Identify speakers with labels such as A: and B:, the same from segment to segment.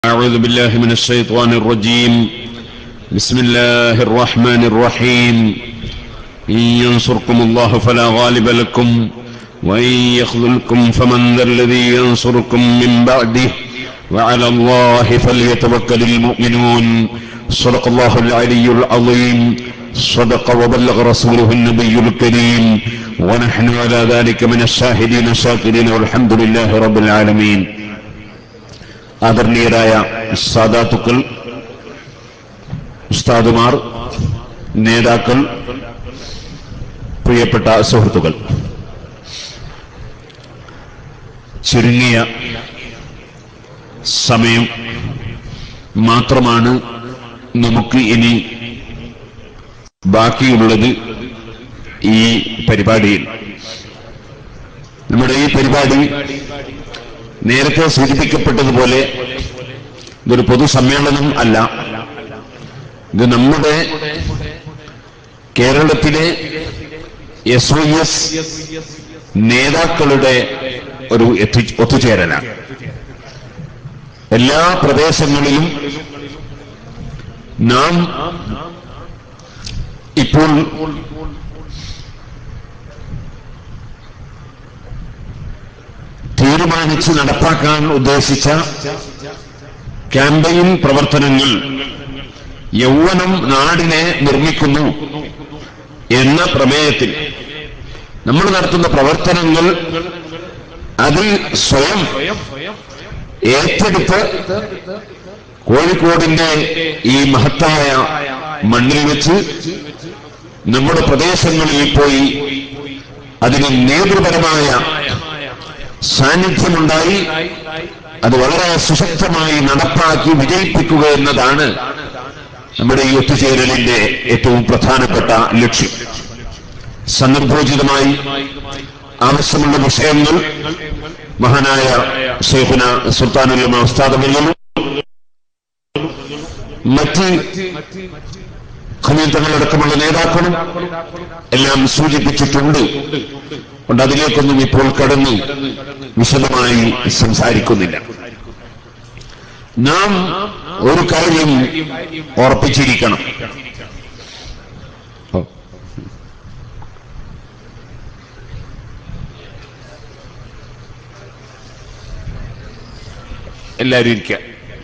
A: أعوذ بالله من الشيطان الرجيم بسم الله الرحمن الرحيم إن ينصركم الله فلا غالب لكم وإن يخذلكم فمن ذا الذي ينصركم من بعده وعلى الله فليتوكل المؤمنون صدق الله العلي العظيم صدق وبلغ رسوله النبي الكريم ونحن على ذلك من الشاهدين الشاكرين والحمد لله رب العالمين ആദരണീയരായ സാദാത്തുക്കൾ ഉസ്താദുമാർ നേതാക്കൾ പ്രിയപ്പെട്ട സുഹൃത്തുക്കൾ ചുരുങ്ങിയ സമയം മാത്രമാണ് നമുക്ക് ഇനി ബാക്കിയുള്ളത് ഈ പരിപാടിയിൽ നമ്മുടെ ഈ പരിപാടി നേരത്തെ സൂചിപ്പിക്കപ്പെട്ടതുപോലെ ഇതൊരു പൊതുസമ്മേളനം അല്ല ഇത് നമ്മുടെ കേരളത്തിലെ എസ് ഐ എസ് നേതാക്കളുടെ ഒരു എത്തി- ഒത്തുചേരലാണ് എല്ലാ പ്രദേശങ്ങളിലും നാം ഇപ്പോൾ തീരുമാനിച്ച് നടപ്പാക്കാൻ ഉദ്ദേശിച്ച ക്യാമ്പയിൻ പ്രവർത്തനങ്ങൾ യൗവനം നാടിനെ നിർമ്മിക്കുന്നു എന്ന പ്രമേയത്തിൽ നമ്മൾ നടത്തുന്ന പ്രവർത്തനങ്ങൾ അതിൽ സ്വയം ഏറ്റെടുത്ത് കോഴിക്കോടിന്റെ ഈ മഹത്തായ മണ്ണിൽ വെച്ച് നമ്മുടെ പ്രദേശങ്ങളിൽ പോയി അതിന് നേതൃപരമായ സാന്നിധ്യമുണ്ടായി അത് വളരെ സുശക്തമായി നടപ്പാക്കി വിജയിപ്പിക്കുക എന്നതാണ് നമ്മുടെ ഈ ഒത്തുചേരലിന്റെ ഏറ്റവും പ്രധാനപ്പെട്ട ലക്ഷ്യം സന്ദർഭോചിതമായി ആവശ്യമുള്ള വിഷയങ്ങൾ മഹാനായ ഷെയ്ഖുന സുൽത്താനുൽ ഉസ്താദമല്ലും മറ്റ് ഖനീതങ്ങളടക്കമുള്ള നേതാക്കളും എല്ലാം സൂചിപ്പിച്ചിട്ടുണ്ട് കൊണ്ട് അതിലേക്കൊന്നും ഇപ്പോൾ കടന്ന് വിശദമായി സംസാരിക്കുന്നില്ല നാം ഒരു കാര്യം ഉറപ്പിച്ചിരിക്കണം ഓ. എല്ലാവരും ഇരിക്കുക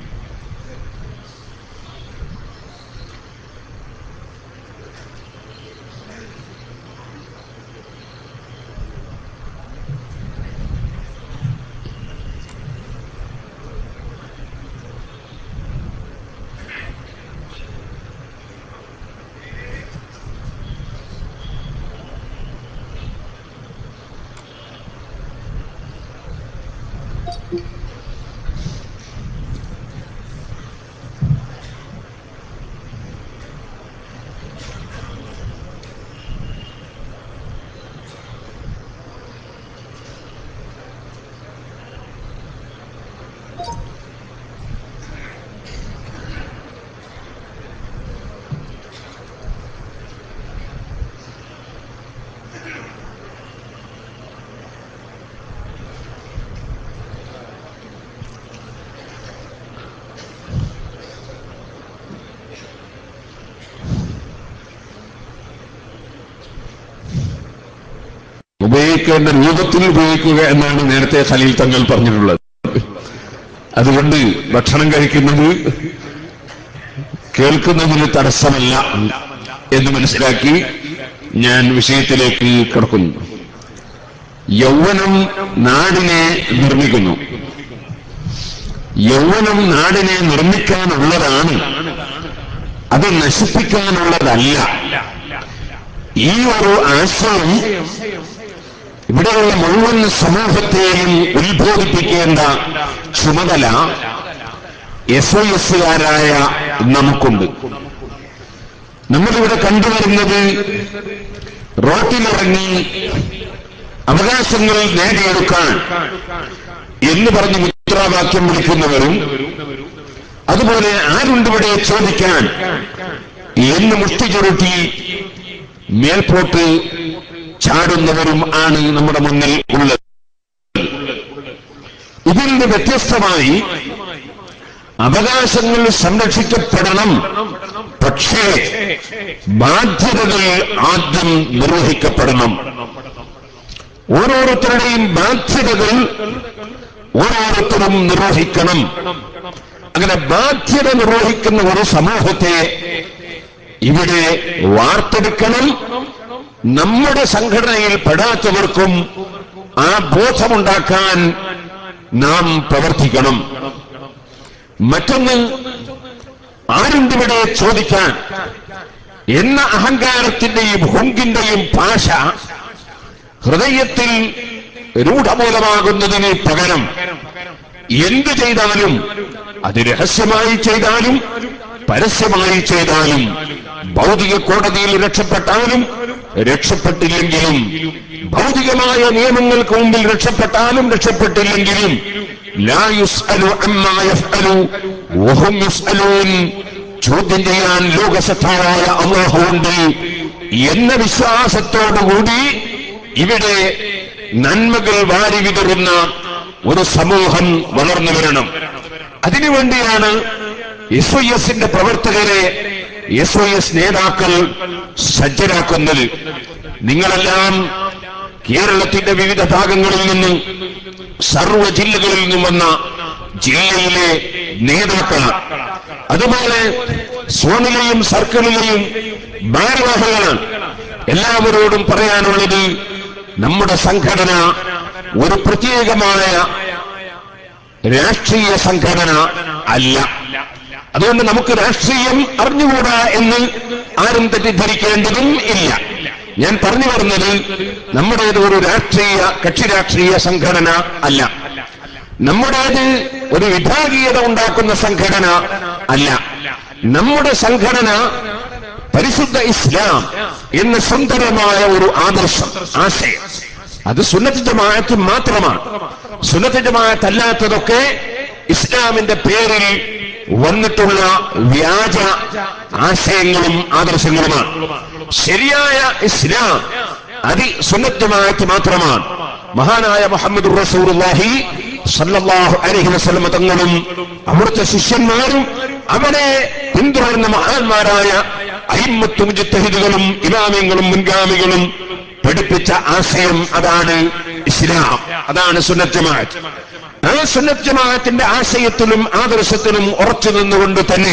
A: ഉപയോഗിക്കേണ്ട രൂപത്തിൽ ഉപയോഗിക്കുക എന്നാണ് നേരത്തെ ഖലീൽ തങ്ങൾ പറഞ്ഞിട്ടുള്ളത് അതുകൊണ്ട് ഭക്ഷണം കഴിക്കുന്നത് കേൾക്കുന്നതിന് തടസ്സമല്ല എന്ന് മനസ്സിലാക്കി ഞാൻ വിഷയത്തിലേക്ക് കടക്കുന്നു യൗവനം നാടിനെ നിർമ്മിക്കുന്നു യൗവനം നാടിനെ നിർമ്മിക്കാനുള്ളതാണ് അത് നശിപ്പിക്കാനുള്ളതല്ല ഈ ഒരു ആശയം ഇവിടെയുള്ള മുഴുവൻ സമൂഹത്തെയും ഉത്ബോധിപ്പിക്കേണ്ട ചുമതല എസ് ഐ എസുകാരായ നമുക്കുണ്ട് നമ്മളിവിടെ കണ്ടുവരുന്നത് റോട്ടിലിറങ്ങി അവകാശങ്ങൾ നേടിയെടുക്കാൻ എന്ന് പറഞ്ഞ് മുദ്രാവാക്യം വിളിക്കുന്നവരും അതുപോലെ ആരുണ്ടിവിടെ ചോദിക്കാൻ എന്ന് മുഷ്ടി ചുരുട്ടി മേൽപോട്ട് ചാടുന്നവരും ആണ് നമ്മുടെ മുന്നിൽ ഉള്ളത് ഇതിൽ നിന്ന് വ്യത്യസ്തമായി അവകാശങ്ങൾ സംരക്ഷിക്കപ്പെടണം പക്ഷേ ബാധ്യതകൾ ആദ്യം നിർവഹിക്കപ്പെടണം ഓരോരുത്തരുടെയും ബാധ്യതകൾ ഓരോരുത്തരും നിർവഹിക്കണം അങ്ങനെ ബാധ്യത നിർവഹിക്കുന്ന ഒരു സമൂഹത്തെ ഇവിടെ വാർത്തെടുക്കണം നമ്മുടെ സംഘടനയിൽ പെടാത്തവർക്കും ആ ബോധമുണ്ടാക്കാൻ നാം പ്രവർത്തിക്കണം മറ്റൊന്ന് ആരുണ്ടിവിടെ ചോദിക്കാൻ എന്ന അഹങ്കാരത്തിന്റെയും ഹുങ്കിന്റെയും ഭാഷ ഹൃദയത്തിൽ രൂഢമൂലമാകുന്നതിന് പകരം എന്തു ചെയ്താലും അത് രഹസ്യമായി ചെയ്താലും പരസ്യമായി ചെയ്താലും ഭൗതിക കോടതിയിൽ രക്ഷപ്പെട്ടാലും രക്ഷപ്പെട്ടില്ലെങ്കിലും ഭൗതികമായ നിയമങ്ങൾക്ക് മുമ്പിൽ രക്ഷപ്പെട്ടാലും രക്ഷപ്പെട്ടില്ലെങ്കിലും ലാ യുസ്അലു അമ്മാ യഫ്അലു വഹും യുസ്അലൂൻ ചോദ്യം ചെയ്യാൻ ലോകസത്താവായ അള്ളാഹുണ്ട് എന്ന വിശ്വാസത്തോടുകൂടി ഇവിടെ നന്മകൾ വാരി വിതറുന്ന ഒരു സമൂഹം വളർന്നു വരണം അതിനുവേണ്ടിയാണ് എസ് ഒ എസിന്റെ പ്രവർത്തകരെ എസ് ഒ എസ് നേതാക്കൾ സജ്ജരാക്കുന്നത് നിങ്ങളെല്ലാം കേരളത്തിന്റെ വിവിധ ഭാഗങ്ങളിൽ നിന്ന് സർവ ജില്ലകളിൽ നിന്നും വന്ന ജില്ലയിലെ നേതാക്കളാണ് അതുപോലെ സോണിലെയും സർക്കിളിലെയും ഭാരവാഹികളാണ് എല്ലാവരോടും പറയാനുള്ളത് നമ്മുടെ സംഘടന ഒരു പ്രത്യേകമായ രാഷ്ട്രീയ സംഘടന അല്ല അതുകൊണ്ട് നമുക്ക് രാഷ്ട്രീയം അറിഞ്ഞുകൂടാ എന്ന് ആരും തെറ്റിദ്ധരിക്കേണ്ടതും ഇല്ല ഞാൻ പറഞ്ഞു പറഞ്ഞത് നമ്മുടേത് ഒരു രാഷ്ട്രീയ കക്ഷി രാഷ്ട്രീയ സംഘടന അല്ല നമ്മുടേത് ഒരു വിഭാഗീയത ഉണ്ടാക്കുന്ന സംഘടന അല്ല നമ്മുടെ സംഘടന പരിശുദ്ധ ഇസ്ലാം എന്ന സുന്ദരമായ ഒരു ആദർശം ആശയം അത് സുന്നത്ത് ജമാഅത്ത് മാത്രമാണ് സുന്നത്ത് ജമാഅത്ത് അല്ലാത്തതൊക്കെ ഇസ്ലാമിന്റെ പേരിൽ വന്നിട്ടുള്ള വ്യാജ ആശയങ്ങളും ആദർശങ്ങളുമാണ് ശരിയായ ഇസ്ലാം അതി സുന്നത്ത് ജമാഅത്ത് മാത്രമാണ് മഹാനായ മുഹമ്മദ് റസൂറുല്ലാഹി സല്ലല്ലാഹു അലൈഹി വസല്ലമ തങ്ങളും അവിടുത്തെ ശിഷ്യന്മാരും അവരെ പിന്തുടർന്ന മഹാന്മാരായ അയിമ്മത്തും മുജ്തഹിദുകളും ഇമാമിയങ്ങളും മുൻഗാമികളും പഠിപ്പിച്ച ആശയം അതാണ് ഇസ്ലാം അതാണ് സുന്നത്ത് ജമാഅത്ത് ആ സുന്നത്ത് ജമാഅത്തിന്റെ ആശയത്തിലും ആദർശത്തിലും ഉറച്ചു നിന്നുകൊണ്ട് തന്നെ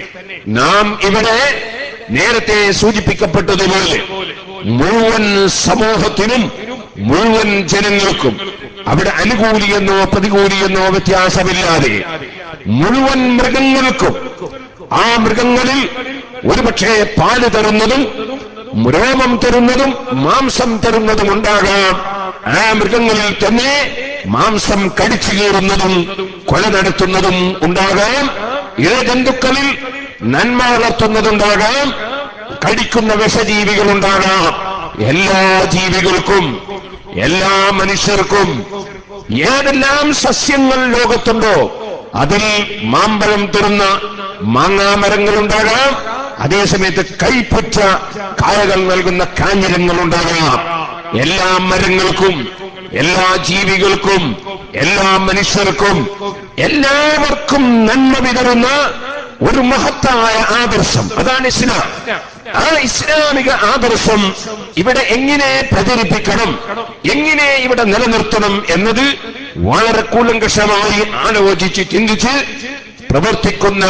A: നാം ഇവിടെ നേരത്തെ സൂചിപ്പിക്കപ്പെട്ടതുപോലെ മുഴുവൻ സമൂഹത്തിനും മുഴുവൻ ജനങ്ങൾക്കും അവിടെ അനുകൂലിയെന്നോ പ്രതികൂലിയെന്നോ വ്യത്യാസമില്ലാതെ മുഴുവൻ മൃഗങ്ങൾക്കും ആ മൃഗങ്ങളിൽ ഒരുപക്ഷെ പാല് തരുന്നതും രോമം തരുന്നതും മാംസം തരുന്നതും ഉണ്ടാകാം ആ മൃഗങ്ങളിൽ തന്നെ മാംസം കടിച്ചു കീറുന്നതും കൊല നടത്തുന്നതും ഉണ്ടാകാം ഇഴജന്തുക്കളിൽ നന്മ വളർത്തുന്നതുണ്ടാകാം കടിക്കുന്ന വിഷജീവികളുണ്ടാകാം എല്ലാ ജീവികൾക്കും എല്ലാ മനുഷ്യർക്കും ഏതെല്ലാം സസ്യങ്ങൾ ലോകത്തുണ്ടോ അതിൽ മാമ്പഴം തരുന്ന മാങ്ങാമരങ്ങളുണ്ടാകാം അതേസമയത്ത് കൈപ്പറ്റ കായകൾ നൽകുന്ന കാഞ്ഞിരങ്ങളുണ്ടാകാം എല്ലാ മരങ്ങൾക്കും എല്ലാ ജീവികൾക്കും എല്ലാ മനുഷ്യർക്കും എല്ലാവർക്കും നന്മ വിതറുന്ന ഒരു മഹത്തായ ആദർശം അതാണ് ഇസ്ലാം ആ ഇസ്ലാമിക ആദർശം ഇവിടെ എങ്ങനെ പ്രചരിപ്പിക്കണം എങ്ങനെ ഇവിടെ നിലനിർത്തണം എന്നത് വളരെ കൂലങ്കഷമായി ആലോചിച്ച് ചിന്തിച്ച് പ്രവർത്തിക്കുന്ന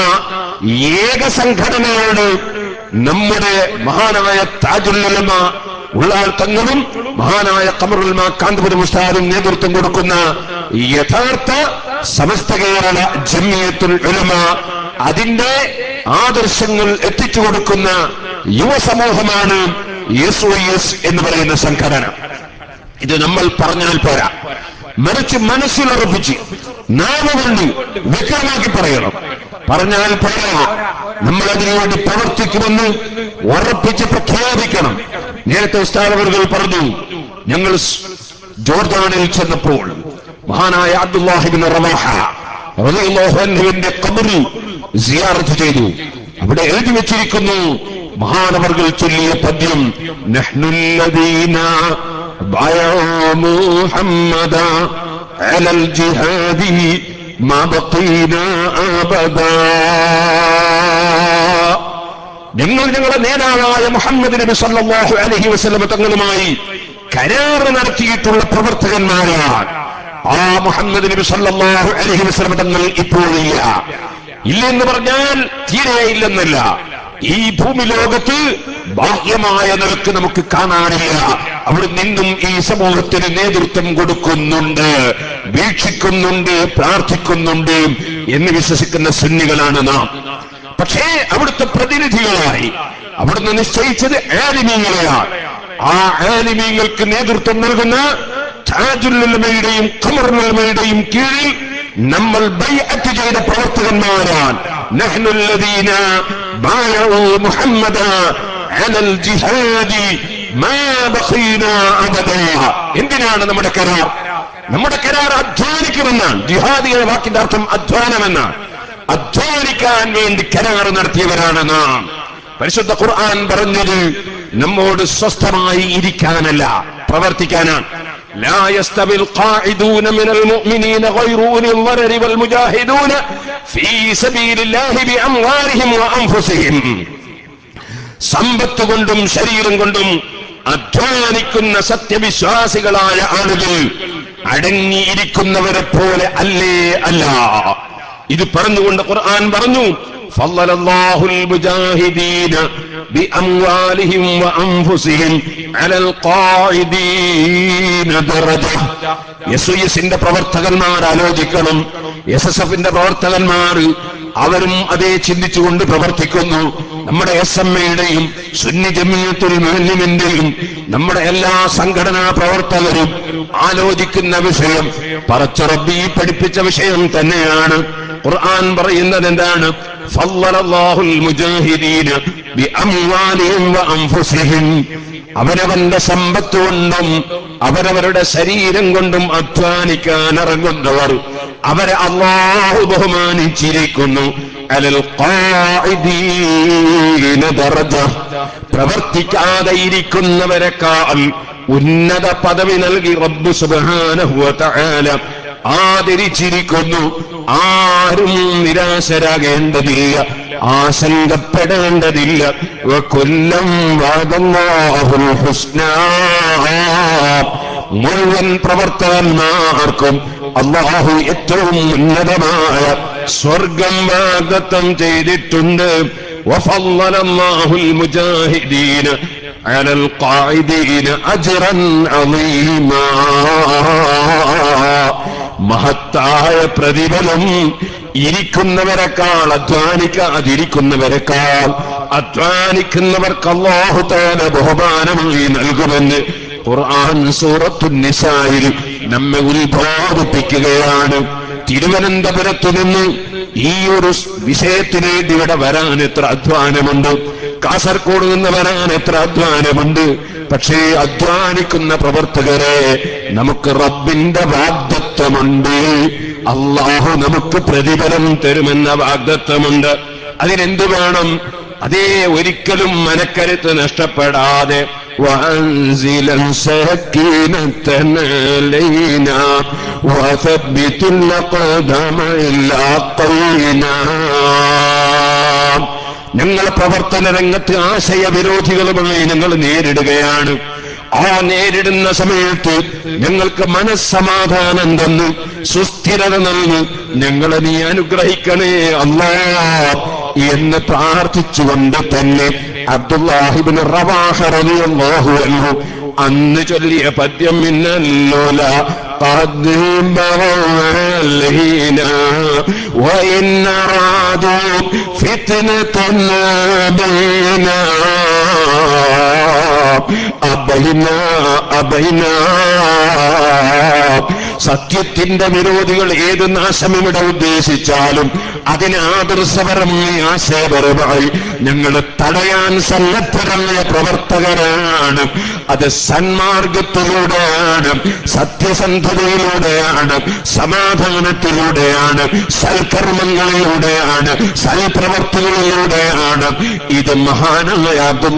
A: ഏക സംഘടനയാണ് നമ്മുടെ മഹാനായ താജുല്ലമ ഉള്ളാൾ തങ്ങളും മഹാനായ കമറുൽമ കാന്തപുരം ഉസ്താദും നേതൃത്വം കൊടുക്കുന്ന യഥാർത്ഥ സമസ്ത കേരള ജമിയത്തുൽ ഉലമ അതിന്റെ ആദർശങ്ങൾ എത്തിച്ചു കൊടുക്കുന്ന യുവസമൂഹമാണ് എസ് ഒ എസ് എന്ന് പറയുന്ന സംഘടന ഇത് നമ്മൾ പറഞ്ഞാൽ പോരാ മറിച്ച് മനസ്സിലുറപ്പിച്ച് നാമകൊണ്ട് വ്യക്തമാക്കി പറയണം പറഞ്ഞാൽ പോരാ നമ്മൾ അതിനുവേണ്ടി പ്രവർത്തിക്കുമെന്ന് ഉറപ്പിച്ച് പ്രഖ്യാപിക്കണം നേരത്തെ ഉസ്താദവർകൾ പറഞ്ഞു ഞങ്ങൾ സ് ജോർദാനിൽ ചെന്നപ്പോൾ മഹാനായ അബ്ദുല്ലാഹിബിൻ റവാഹ റളിയല്ലാഹു അൻഹുവിന്റെ ഖബറിൽ സിയാറത്ത് ചെയ്തു അവിടെ എഴുതി വെച്ചിരിക്കുന്നു മഹാനവർകൾ ചൊല്ലിയ പദ്യം നഹ്നുല്ലദീന ബയഉ മുഹമ്മദ അലൽ ജിഹാദി ما بقينا أبدا ഞങ്ങൾ ഞങ്ങളുടെ നേതാവായ മുഹമ്മദ് നബി സല്ലല്ലാഹു അലൈഹി വസല്ലമ തങ്ങളുമായി കരാർ നടത്തിയിട്ടുള്ള പ്രവർത്തകന്മാരാണ് ആ മുഹമ്മദ് നബി സല്ലല്ലാഹു അലൈഹി വസല്ലമ തങ്ങൾ ഇപ്പോഴില്ല ഇല്ലെന്ന് പറഞ്ഞാൽ തീരെ ഇല്ലെന്നല്ല ഈ ഭൂമി ലോകത്ത് ബാഹ്യമായ നിലക്ക് നമുക്ക് കാണാനില്ല അവിടെ നിന്നും ഈ സമൂഹത്തിന് നേതൃത്വം കൊടുക്കുന്നുണ്ട് വീക്ഷിക്കുന്നുണ്ട് പ്രാർത്ഥിക്കുന്നുണ്ട് എന്ന് വിശ്വസിക്കുന്ന സുന്നികളാണ് നാം പക്ഷേ അവിടുത്തെ പ്രതിനിധികളായി അവിടുന്ന് നിശ്ചയിച്ചത് ആലിമീങ്ങളെയാണ് ആ ആലിമീങ്ങൾക്ക് നേതൃത്വം നൽകുന്ന താജുല്ലുലമയുടെയും ഖമറുലുലമയുടെയും കീഴിൽ നമ്മൾ ബൈഅത്ത് ചെയ്ത പ്രവർത്തകന്മാരാണ് നഹ്നുല്ലദീന ബായഉ മുഹമ്മദ അലൽ ജിഹാദി മാ ബഖീന അബദാ എന്തിനാണ് നമ്മുടെ കരാർ നമ്മുടെ കരാർ അധ്വാനിക്കുമെന്നാണ് ജിഹാദി എന്ന വാക്കിന്റെ അർത്ഥം അധ്വാനമെന്നാണ് അധ്വാനിക്കാൻ വേണ്ടി കരാർ നടത്തിയവരാണ് നാം പരിശുദ്ധ ഖുർആൻ പറഞ്ഞത് നമ്മോട് സ്വസ്ഥമായി ഇരിക്കാനല്ല പ്രവർത്തിക്കാനാണ് لا يستوي القاعدون من المؤمنين غير أولي الضرر والمجاهدون في سبيل الله بأموالهم وأنفسهم സമ്പത്ത് കൊണ്ടും ശരീരം കൊണ്ടും അധ്വാനിക്കുന്ന സത്യവിശ്വാസികളായ ആളുകൾ അടങ്ങിയിരിക്കുന്നവരെ പോലെ അല്ലേ അല്ല ഇത് പറഞ്ഞുകൊണ്ട് ഖുർആൻ പറഞ്ഞു فضل الله المجاهدين بأموالهم وأنفسهم على القاعدين درجة എസ് എസിന്റെ പ്രവർത്തകന്മാർ ആലോചിക്കണം എസ് എസ് എഫിന്റെ പ്രവർത്തകന്മാർ അവരും അതേ ചിന്തിച്ചുകൊണ്ട് പ്രവർത്തിക്കുന്നു നമ്മുടെ എസ് എം എയുടെയും സുന്നി ജമീയത്തുൽ മുഹല്ലിമിന്റെയും നമ്മുടെ എല്ലാ സംഘടനാ പ്രവർത്തകരും ആലോചിക്കുന്ന വിഷയം പറച്ചുറബി പഠിപ്പിച്ച വിഷയം തന്നെയാണ് ഖുർആൻ പറയുന്നത് എന്താണ് ഫല്ലല്ലാഹുൽ മുജാഹിദീന ബിഅംവാലിഹിം വഅൻഫുസിഹിം അവരവന്റെ സമ്പത്ത് കൊണ്ടും അവരവരുടെ ശരീരം കൊണ്ടും അധ്വാനിക്കാൻ ഇറങ്ങുന്നവർ അവരെ അള്ളാഹു ബഹുമാനിച്ചിരിക്കുന്നു അലൽ ഖാഇദീന ദറജ പ്രവർത്തിക്കാതെ ഇരിക്കുന്നവരെക്കാൾ ഉന്നത പദവി നൽകി റബ്ബ് സുബ്ഹാനഹു വ തആല ആദരിച്ചിരിക്കുന്നു ആരും നിരാശരാകേണ്ടതില്ല ആശങ്കപ്പെടേണ്ടതില്ല കൊല്ലം വാദല്ലാഹുൽ ഹുസ്ന മുഴുവൻ പ്രവർത്തകന്മാർക്കും അള്ളാഹു ഏറ്റവും ഉന്നതമായ സ്വർഗം വാഗ്ദത്തം ചെയ്തിട്ടുണ്ട് وفضل الله المجاهدين على القاعدين أجرا عظيما മഹത്തായ പ്രതിഫലം ഇരിക്കുന്നവരെക്കാൾ അധ്വാനിക്കാതിരിക്കുന്നവരെക്കാൾ അധ്വാനിക്കുന്നവർക്ക് അള്ളാഹു താല ബഹുമാനമായി നൽകുമെന്ന് ഖുർആൻ സൂറത്തു നിസായിൽ നമ്മെ ഉത്ബോധിപ്പിക്കുകയാണ് തിരുവനന്തപുരത്തു നിന്ന് ഈ ഒരു വിഷയത്തിന് വേണ്ടി ഇവിടെ വരാൻ എത്ര അധ്വാനമുണ്ട് കാസർഗോഡ് നിന്ന് വരാൻ എത്ര അധ്വാനമുണ്ട് പക്ഷേ അധ്വാനിക്കുന്ന പ്രവർത്തകരെ നമുക്ക് റബ്ബിന്റെ വാഗ്ദത്വമുണ്ട് അള്ളാഹു നമുക്ക് പ്രതിഫലം തരുമെന്ന വാഗ്ദത്വമുണ്ട് അതിനെന്ത് വേണം അതേ ഒരിക്കലും മനക്കരുത്ത് നഷ്ടപ്പെടാതെ وأنزلا سكينة علينا وثبت الأقدام إلا قينا ഞങ്ങൾ പ്രവർത്തന രംഗത്ത് ആശയവിരോധികളുമായി ഞങ്ങൾ നേരിടുകയാണ് ആ നേരിടുന്ന സമയത്ത് ഞങ്ങൾക്ക് മനസ്സമാധാനം തന്നു സുസ്ഥിരത നൽകു ഞങ്ങളെ നീ അനുഗ്രഹിക്കണേ അല്ലാ എന്ന് പ്രാർത്ഥിച്ചുകൊണ്ട് തന്നെ അബ്ദുല്ലാഹിബിൻ റവാഹ റളിയല്ലാഹു അൻഹു അന്ന് ചൊല്ലിയ പദ്യം മിന്നല്ലോല قد علينا وإن أرادوا فتنة بينا أبينا أبينا സത്യത്തിന്റെ വിരോധികൾ ഏത് നാശം ഇവിടെ ഉദ്ദേശിച്ചാലും അതിന് ആദർശപരമായി ആശയപരമായി ഞങ്ങൾ തടയാൻ സന്നദ്ധരായ പ്രവർത്തകരാണ് അത് സന്മാർഗത്തിലൂടെയാണ് സത്യസന്ധതയിലൂടെയാണ് സമാധാനത്തിലൂടെയാണ് സൽക്കർമ്മങ്ങളിലൂടെയാണ് സൽപ്രവർത്തികളിലൂടെയാണ് ഇത് മഹാനായ അബ്ദുള്ള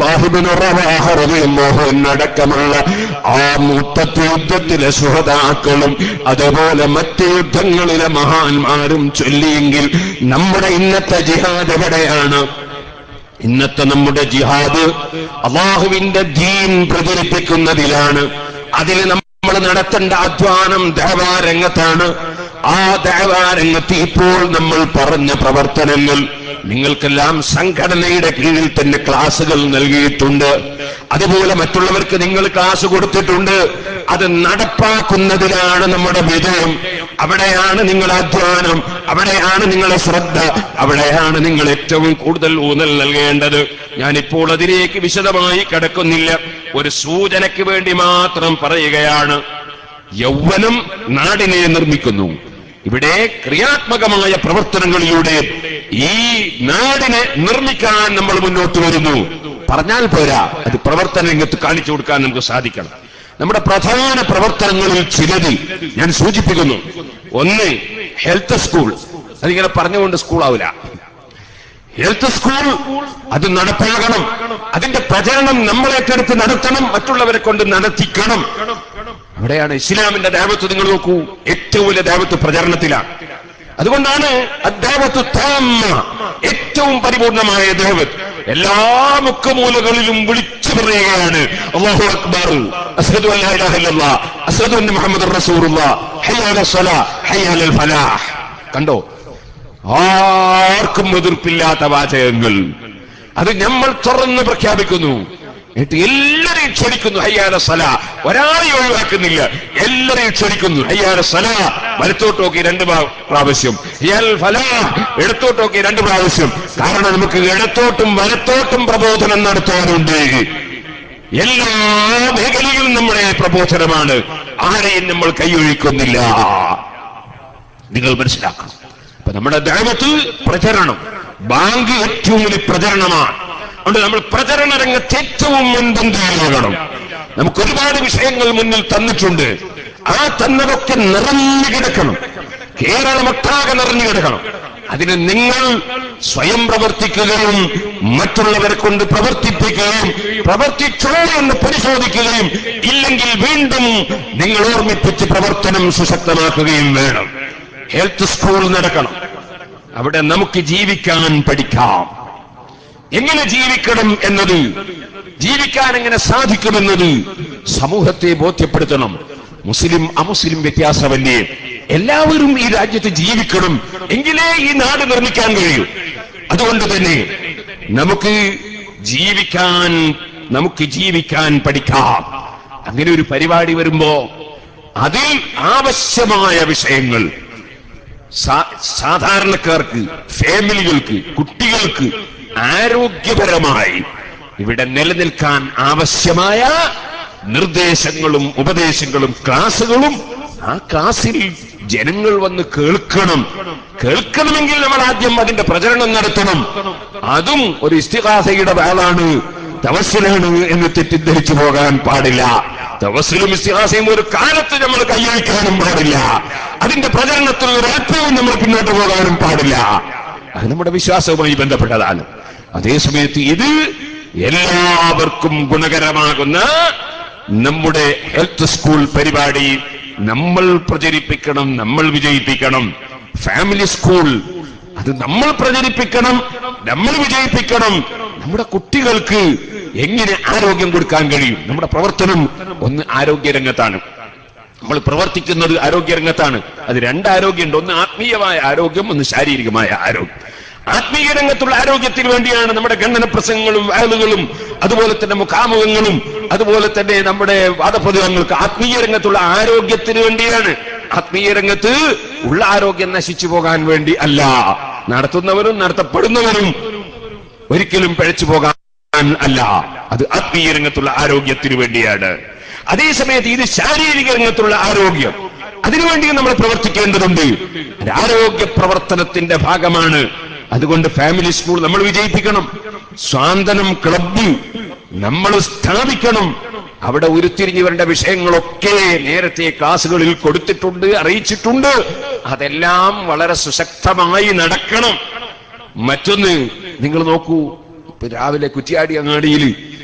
A: അബ്ദുല്ലാഹിബിൻ റവാഹ റളിയല്ലാഹു അൻഹു അടക്കമുള്ള ആ മുത്തത്ത് യുദ്ധത്തിലെ സുഹതാക്കളും അതുപോലെ മറ്റ് യുദ്ധങ്ങളിലെ മഹാന്മാരും ചൊല്ലിയെങ്കിൽ നമ്മുടെ ഇന്നത്തെ ജിഹാദ് എവിടെയാണ് ഇന്നത്തെ നമ്മുടെ ജിഹാദ് അള്ളാഹുവിന്റെ ദീൻ പ്രചരിപ്പിക്കുന്നതിലാണ് അതിൽ നമ്മൾ നടത്തേണ്ട അധ്വാനം ദേവാരംഗത്താണ് ആ ദേവാരംഗത്ത് ഇപ്പോൾ നമ്മൾ പറഞ്ഞ പ്രവർത്തനങ്ങൾ നിങ്ങൾക്കെല്ലാം സംഘടനയുടെ കീഴിൽ തന്നെ ക്ലാസുകൾ നൽകിയിട്ടുണ്ട് അതുപോലെ മറ്റുള്ളവർക്ക് നിങ്ങൾ ക്ലാസ് കൊടുത്തിട്ടുണ്ട് അത് നടപ്പാക്കുന്നതിലാണ് നമ്മുടെ വിജയം അവിടെയാണ് നിങ്ങളുടെ അധ്വാനം അവിടെയാണ് നിങ്ങളുടെ ശ്രദ്ധ അവിടെയാണ് നിങ്ങൾ ഏറ്റവും കൂടുതൽ ഊന്നൽ നൽകേണ്ടത് ഞാനിപ്പോൾ അതിലേക്ക് വിശദമായി കിടക്കുന്നില്ല ഒരു സൂചനയ്ക്ക് വേണ്ടി മാത്രം പറയുകയാണ് യൗവനം നാടിനെ നിർമ്മിക്കുന്നു ഇവിടെ ക്രിയാത്മകമായ പ്രവർത്തനങ്ങളിലൂടെ ഈ നാടിനെ നിർമ്മിക്കാൻ നമ്മൾ മുന്നോട്ട് വരുന്നു പറഞ്ഞാൽ പോരാ അത് പ്രവർത്തന രംഗത്ത് കാണിച്ചു കൊടുക്കാൻ നമുക്ക് സാധിക്കണം നമ്മുടെ പ്രധാന പ്രവർത്തനങ്ങളിൽ ചിലത് ഞാൻ സൂചിപ്പിക്കുന്നു ഒന്ന് ഹെൽത്ത് സ്കൂൾ അതിങ്ങനെ പറഞ്ഞുകൊണ്ട് സ്കൂളാവില്ല ഹെൽത്ത് സ്കൂൾ അത് നടപ്പാകണം അതിന്റെ പ്രചരണം നമ്മൾ ഏറ്റെടുത്ത് നടത്തണം മറ്റുള്ളവരെ കൊണ്ട് നടത്തിക്കണം അവിടെയാണ് ഇസ്ലാമിന്റെ ദേവത്ത് നിങ്ങൾ നോക്കൂ ഏറ്റവും വലിയ ദേവത്ത് പ്രചരണത്തിലാണ് അതുകൊണ്ടാണ് അദ്ദേവത്ത് താമ ഏറ്റവും പരിപൂർണമായ ദേവത്ത് എല്ലാ മുക്കമൂലകളിലും വിളിച്ചു പറയുകയാണ് അല്ലാഹു അക്ബർ അസ്ഹദു അല്ലാ ഇലാഹ ഇല്ലല്ലാഹ് അസ്ഹദു അന്ന മുഹമ്മദ് റസൂലുള്ളാഹ് ഹയ്യ അലൽ സ്വലാ ഹയ്യ അലൽ ഫലാഹ് കണ്ടോ ആർക്കും എതിർപ്പില്ലാത്ത വാചകങ്ങൾ അത് നമ്മൾ തുറന്ന് പ്രഖ്യാപിക്കുന്നു എന്നിട്ട് എല്ലാരെയും ക്ഷണിക്കുന്നു ഹയ്യാര സല ഒരാളെയും ഒഴിവാക്കുന്നില്ല എല്ലാരെയും ക്ഷണിക്കുന്നു ഹയ്യാര സല വലത്തോട്ട് നോക്കി രണ്ട് പ്രാ- പ്രാവശ്യം ഹിയൽ ഫല ഇടത്തോട്ട് നോക്കി രണ്ട് പ്രാവശ്യം കാരണം നമുക്ക് ഇടത്തോട്ടും വലത്തോട്ടും പ്രബോധനം നടത്താറുണ്ട് എല്ലാ മേഖലയിലും നമ്മുടെ പ്രബോധനമാണ് ആരെയും നമ്മൾ കൈയൊഴിക്കുന്നില്ല നിങ്ങൾ മനസ്സിലാക്കണം അപ്പൊ നമ്മുടെ ദൈവത്ത് പ്രചരണം ബാങ്ക് ഏറ്റവും വലിയ പ്രചരണമാണ് അതുകൊണ്ട് നമ്മൾ പ്രചരണ രംഗത്ത് ഏറ്റവും മുൻപന്തിയിലാകണം നമുക്ക് ഒരുപാട് വിഷയങ്ങൾ മുന്നിൽ തന്നിട്ടുണ്ട് ആ തന്നതൊക്കെ നിറഞ്ഞു കിടക്കണം കേരളമൊട്ടാകെ നിറഞ്ഞു കിടക്കണം അതിന് നിങ്ങൾ സ്വയം പ്രവർത്തിക്കുകയും മറ്റുള്ളവരെ കൊണ്ട് പ്രവർത്തിപ്പിക്കുകയും പ്രവർത്തിച്ചോ എന്ന് പരിശോധിക്കുകയും ഇല്ലെങ്കിൽ വീണ്ടും നിങ്ങൾ ഓർമ്മിപ്പിച്ച് പ്രവർത്തനം സുശക്തമാക്കുകയും വേണം ഹെൽത്ത് സ്കൂൾ നടക്കണം അവിടെ നമുക്ക് ജീവിക്കാൻ പഠിക്കാം എങ്ങനെ ജീവിക്കണം എന്നത് ജീവിക്കാൻ എങ്ങനെ സാധിക്കുമെന്നത് സമൂഹത്തെ ബോധ്യപ്പെടുത്തണം മുസ്ലിം അമുസ്ലിം വ്യത്യാസമല്ലേ എല്ലാവരും ഈ രാജ്യത്ത് ജീവിക്കണം എങ്കിലേ ഈ നാട് നിർമ്മിക്കാൻ കഴിയൂ അതുകൊണ്ട് തന്നെ നമുക്ക് ജീവിക്കാൻ നമുക്ക് ജീവിക്കാൻ പഠിക്കാം അങ്ങനെ ഒരു പരിപാടി വരുമ്പോ അതിൽ ആവശ്യമായ വിഷയങ്ങൾ സാ- സാധാരണക്കാർക്ക് ഫാമിലികൾക്ക് കുട്ടികൾക്ക് ആരോഗ്യപരമായി ഇവിടെ നിലനിൽക്കാൻ ആവശ്യമായ നിർദ്ദേശങ്ങളും ഉപദേശങ്ങളും ക്ലാസുകളും ആ ക്ലാസ്സിൽ ജനങ്ങൾ വന്ന് കേൾക്കണം കേൾക്കണമെങ്കിൽ നമ്മൾ ആദ്യം അതിന്റെ പ്രചരണം നടത്തണം അതും ഒരു ഇസ്തിഹാസയുടെ വേളാണ് തവസ്സിലാണ് എന്ന് തെറ്റിദ്ധരിച്ചു പോകാൻ പാടില്ല തവസ്സിലും ഇസ്തിഹാസയും ഒരു കാലത്ത് നമ്മൾ കൈയഴിക്കാനും പാടില്ല അതിന്റെ പ്രചരണത്തിൽ ഒരല്പവും നമ്മൾ പിന്നോട്ട് പോകാനും പാടില്ല അത് നമ്മുടെ വിശ്വാസവുമായി ബന്ധപ്പെട്ടതാണ് അതേസമയത്ത് ഇത് എല്ലാവർക്കും ഗുണകരമാകുന്ന നമ്മുടെ ഹെൽത്ത് സ്കൂൾ പരിപാടി നമ്മൾ പ്രചരിപ്പിക്കണം നമ്മൾ വിജയിപ്പിക്കണം ഫാമിലി സ്കൂൾ അത് നമ്മൾ പ്രചരിപ്പിക്കണം നമ്മൾ വിജയിപ്പിക്കണം നമ്മുടെ കുട്ടികൾക്ക് എങ്ങനെ ആരോഗ്യം കൊടുക്കാൻ കഴിയും നമ്മുടെ പ്രവർത്തനം ഒന്ന് ആരോഗ്യരംഗത്താണ് നമ്മൾ പ്രവർത്തിക്കുന്നത് ആരോഗ്യരംഗത്താണ് അത് രണ്ട് ആരോഗ്യമുണ്ട് ഒന്ന് ആത്മീയമായ ആരോഗ്യം ഒന്ന് ശാരീരികമായ ആരോഗ്യം ആത്മീയ രംഗത്തുള്ള ആരോഗ്യത്തിന് വേണ്ടിയാണ് നമ്മുടെ ഖണ്ഡന പ്രസംഗങ്ങളും വയലുകളും അതുപോലെ തന്നെ മുഖാമുഖങ്ങളും അതുപോലെ തന്നെ നമ്മുടെ വാദപ്രതികങ്ങൾക്ക് ആത്മീയ രംഗത്തുള്ള ആരോഗ്യത്തിന് വേണ്ടിയാണ് ആത്മീയ രംഗത്ത് ഉള്ള ആരോഗ്യം നശിച്ചു പോകാൻ വേണ്ടി അല്ല നടത്തുന്നവരും നടത്തപ്പെടുന്നവരും ഒരിക്കലും പിഴച്ചു പോകാൻ അല്ല അത് ആത്മീയ രംഗത്തുള്ള ആരോഗ്യത്തിന് വേണ്ടിയാണ് അതേസമയത്ത് ഇത് ശാരീരിക രംഗത്തുള്ള ആരോഗ്യം അതിനുവേണ്ടി നമ്മൾ പ്രവർത്തിക്കേണ്ടതുണ്ട് ഒരു ആരോഗ്യ പ്രവർത്തനത്തിന്റെ ഭാഗമാണ് അതുകൊണ്ട് ഫാമിലി സ്കൂൾ നമ്മൾ വിജയിപ്പിക്കണം സ്വാന്തനം ക്ലബ്ബ് നമ്മൾ സ്ഥാപിക്കണം അവിടെ ഉരുത്തിരിഞ്ഞു വരേണ്ട വിഷയങ്ങളൊക്കെ നേരത്തെ ക്ലാസ്സുകളിൽ കൊടുത്തിട്ടുണ്ട് അറിയിച്ചിട്ടുണ്ട് അതെല്ലാം വളരെ സുശക്തമായി നടക്കണം മറ്റൊന്ന് നിങ്ങൾ നോക്കൂ ഇപ്പൊ രാവിലെ കുറ്റിയാടി അങ്ങാടിയിൽ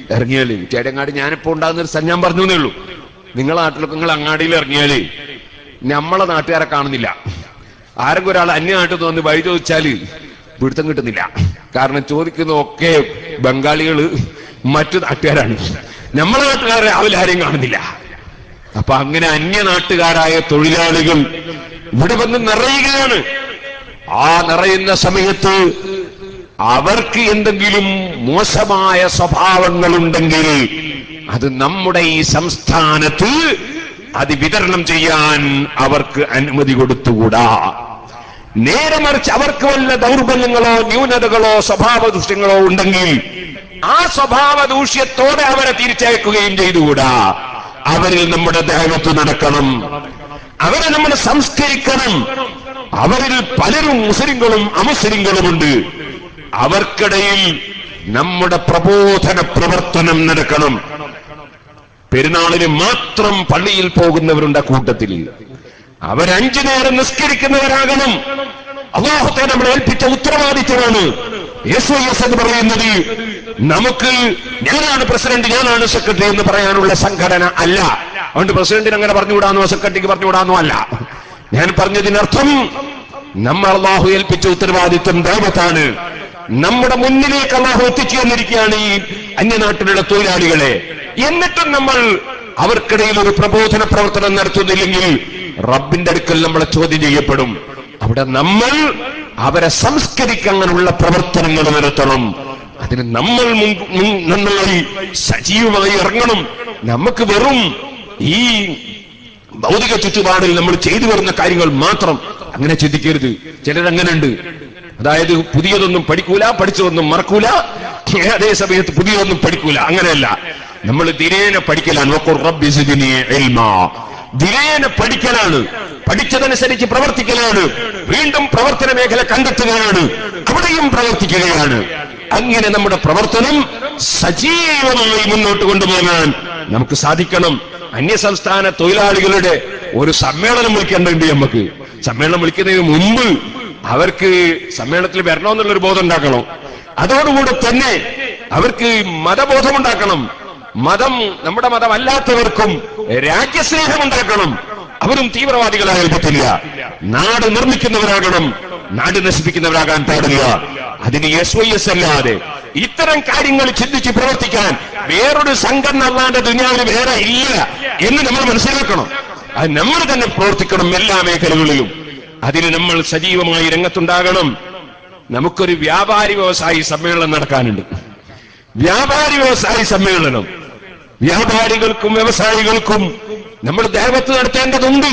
A: ഇറങ്ങിയാല് ചേടങ്ങാടി ഞാനിപ്പോ ഉണ്ടാകുന്ന ഒരു സ്ഥലം ഞാൻ പറഞ്ഞു എന്നേ ഉള്ളൂ നിങ്ങളെ നാട്ടിലൊക്കെ നിങ്ങൾ അങ്ങാടിയിൽ ഇറങ്ങിയാല് നമ്മളെ നാട്ടുകാരെ കാണുന്നില്ല ആരെങ്കിലും ഒരാൾ അന്യനാട്ടിൽ നിന്ന് വന്ന് വഴി ചോദിച്ചാല് പിടുത്തം കിട്ടുന്നില്ല കാരണം ചോദിക്കുന്നതൊക്കെ ബംഗാളികള് മറ്റു നാട്ടുകാരാണ് നമ്മളെ നാട്ടുകാരെ രാവിലെ ആരെയും കാണുന്നില്ല അപ്പൊ അങ്ങനെ അന്യ നാട്ടുകാരായ തൊഴിലാളികൾ ഇവിടെ വന്ന് നിറയുകയാണ് ആ നിറയുന്ന സമയത്ത് അവർക്ക് എന്തെങ്കിലും മോശമായ സ്വഭാവങ്ങളുണ്ടെങ്കിൽ അത് നമ്മുടെ ഈ സംസ്ഥാനത്ത് അത് വിതരണം ചെയ്യാൻ അവർക്ക് അനുമതി കൊടുത്തുകൂടാ നേരെ മറിച്ച് അവർക്ക് വല്ല ദൗർബല്യങ്ങളോ ന്യൂനതകളോ സ്വഭാവ ദൂഷ്യങ്ങളോ ഉണ്ടെങ്കിൽ ആ സ്വഭാവ ദൂഷ്യത്തോടെ അവരെ തിരിച്ചയക്കുകയും ചെയ്തുകൂടാ അവരിൽ നമ്മുടെ ദേവത്ത് നടക്കണം അവരെ നമ്മൾ സംസ്കരിക്കണം അവരിൽ പലരും മുസ്ലിങ്ങളും അമുസ്ലിങ്ങളുമുണ്ട് അവർക്കിടയിൽ നമ്മുടെ പ്രബോധന പ്രവർത്തനം നടക്കണം പെരുന്നാളിന് മാത്രം പള്ളിയിൽ പോകുന്നവരുണ്ട് ആ കൂട്ടത്തിൽ അവരഞ്ചു നേരം നിസ്കരിക്കുന്നവരാകണം അള്ളാഹുത്തെ നമ്മളെ ഏൽപ്പിച്ച ഉത്തരവാദിത്തമാണ് എസ് ഐ എസ് എന്ന് പറയുന്നത് നമുക്ക് ഞാനാണ് പ്രസിഡന്റ് ഞാനാണ് സെക്രട്ടറി എന്ന് പറയാനുള്ള സംഘടന അല്ല അതുകൊണ്ട് പ്രസിഡന്റിന് അങ്ങനെ പറഞ്ഞുവിടാന്നോ സെക്രട്ടറിക്ക് പറഞ്ഞുവിടാന്നോ അല്ല ഞാൻ പറഞ്ഞതിനർത്ഥം നമ്മൾ അള്ളാഹു ഏൽപ്പിച്ച ഉത്തരവാദിത്വം ദൈവത്താണ് നമ്മുടെ മുന്നിലേക്ക് അള്ളാഹു എത്തിച്ചു തന്നിരിക്കുകയാണ് ഈ അന്യനാട്ടിലുള്ള തൊഴിലാളികളെ എന്നിട്ടും നമ്മൾ അവർക്കിടയിൽ ഒരു പ്രബോധന പ്രവർത്തനം നടത്തുന്നില്ലെങ്കിൽ റബ്ബിന്റെ അടുക്കൽ നമ്മളെ ചോദ്യം ചെയ്യപ്പെടും അവിടെ നമ്മൾ അവരെ സംസ്കരിക്കാനുള്ള പ്രവർത്തനങ്ങൾ നടത്തണം അതിന് നമ്മൾ മുൻ- മുൻ- നന്നായി സജീവമായി ഇറങ്ങണം നമുക്ക് വെറും ഈ ഭൗതിക ചുറ്റുപാടിൽ നമ്മൾ ചെയ്തു വരുന്ന കാര്യങ്ങൾ മാത്രം അങ്ങനെ ചിന്തിക്കരുത് ചിലരങ്ങനെയുണ്ട് അതായത് പുതിയതൊന്നും പഠിക്കൂല പഠിച്ചതൊന്നും മറക്കൂല അതേ സമയത്ത് പുതിയതൊന്നും പഠിക്കൂല അങ്ങനെയല്ല നമ്മൾ ദിനേന പഠിക്കലാണ് വഖുർ റബ്ബി സിദ്നി ഇൽമാ. ദിനേന പഠിക്കലാണ് പഠിച്ചതനുസരിച്ച് പ്രവർത്തിക്കലാണ് വീണ്ടും പ്രവർത്തന മേഖല കണ്ടെത്തുകയാണ് അവിടെയും പ്രവർത്തിക്കുകയാണ് അങ്ങനെ നമ്മുടെ പ്രവർത്തനം സജീവമായി മുന്നോട്ട് കൊണ്ടുപോകാൻ നമുക്ക് സാധിക്കണം അന്യസംസ്ഥാന തൊഴിലാളികളുടെ ഒരു സമ്മേളനം വിളിക്കേണ്ടതുണ്ട് നമുക്ക് സമ്മേളനം വിളിക്കുന്നതിന് മുമ്പ് അവർക്ക് സമ്മേളനത്തിൽ വരണമെന്നുള്ള ഒരു ബോധം ഉണ്ടാക്കണം അതോടുകൂടെ തന്നെ അവർക്ക് മതബോധം ഉണ്ടാക്കണം മതം നമ്മുടെ മതമല്ലാത്തവർക്കും രാജ്യസ്നേഹം ഉണ്ടാക്കണം അവരും തീവ്രവാദികളായാൽ പറ്റില്ല നാട് നിർമ്മിക്കുന്നവരാകണം നാട് നശിപ്പിക്കുന്നവരാകാൻ പാടില്ല അതിന് എസ് വൈ എസ് അല്ലാതെ ഇത്തരം കാര്യങ്ങൾ ചിന്തിച്ച് പ്രവർത്തിക്കാൻ വേറൊരു സംഘടന അല്ലാണ്ട് ദുനിയാവിൽ വേറെ ഇല്ല എന്ന് നമ്മൾ മനസ്സിലാക്കണം അത് നമ്മൾ തന്നെ പ്രവർത്തിക്കണം എല്ലാ മേഖലകളിലും അതിന് നമ്മൾ സജീവമായി രംഗത്തുണ്ടാകണം നമുക്കൊരു വ്യാപാരി വ്യവസായി സമ്മേളനം നടക്കാനുണ്ട് വ്യാപാരി വ്യവസായി സമ്മേളനം വ്യാപാരികൾക്കും വ്യവസായികൾക്കും നമ്മൾ ദേവത്ത് നടത്തേണ്ടതുണ്ട്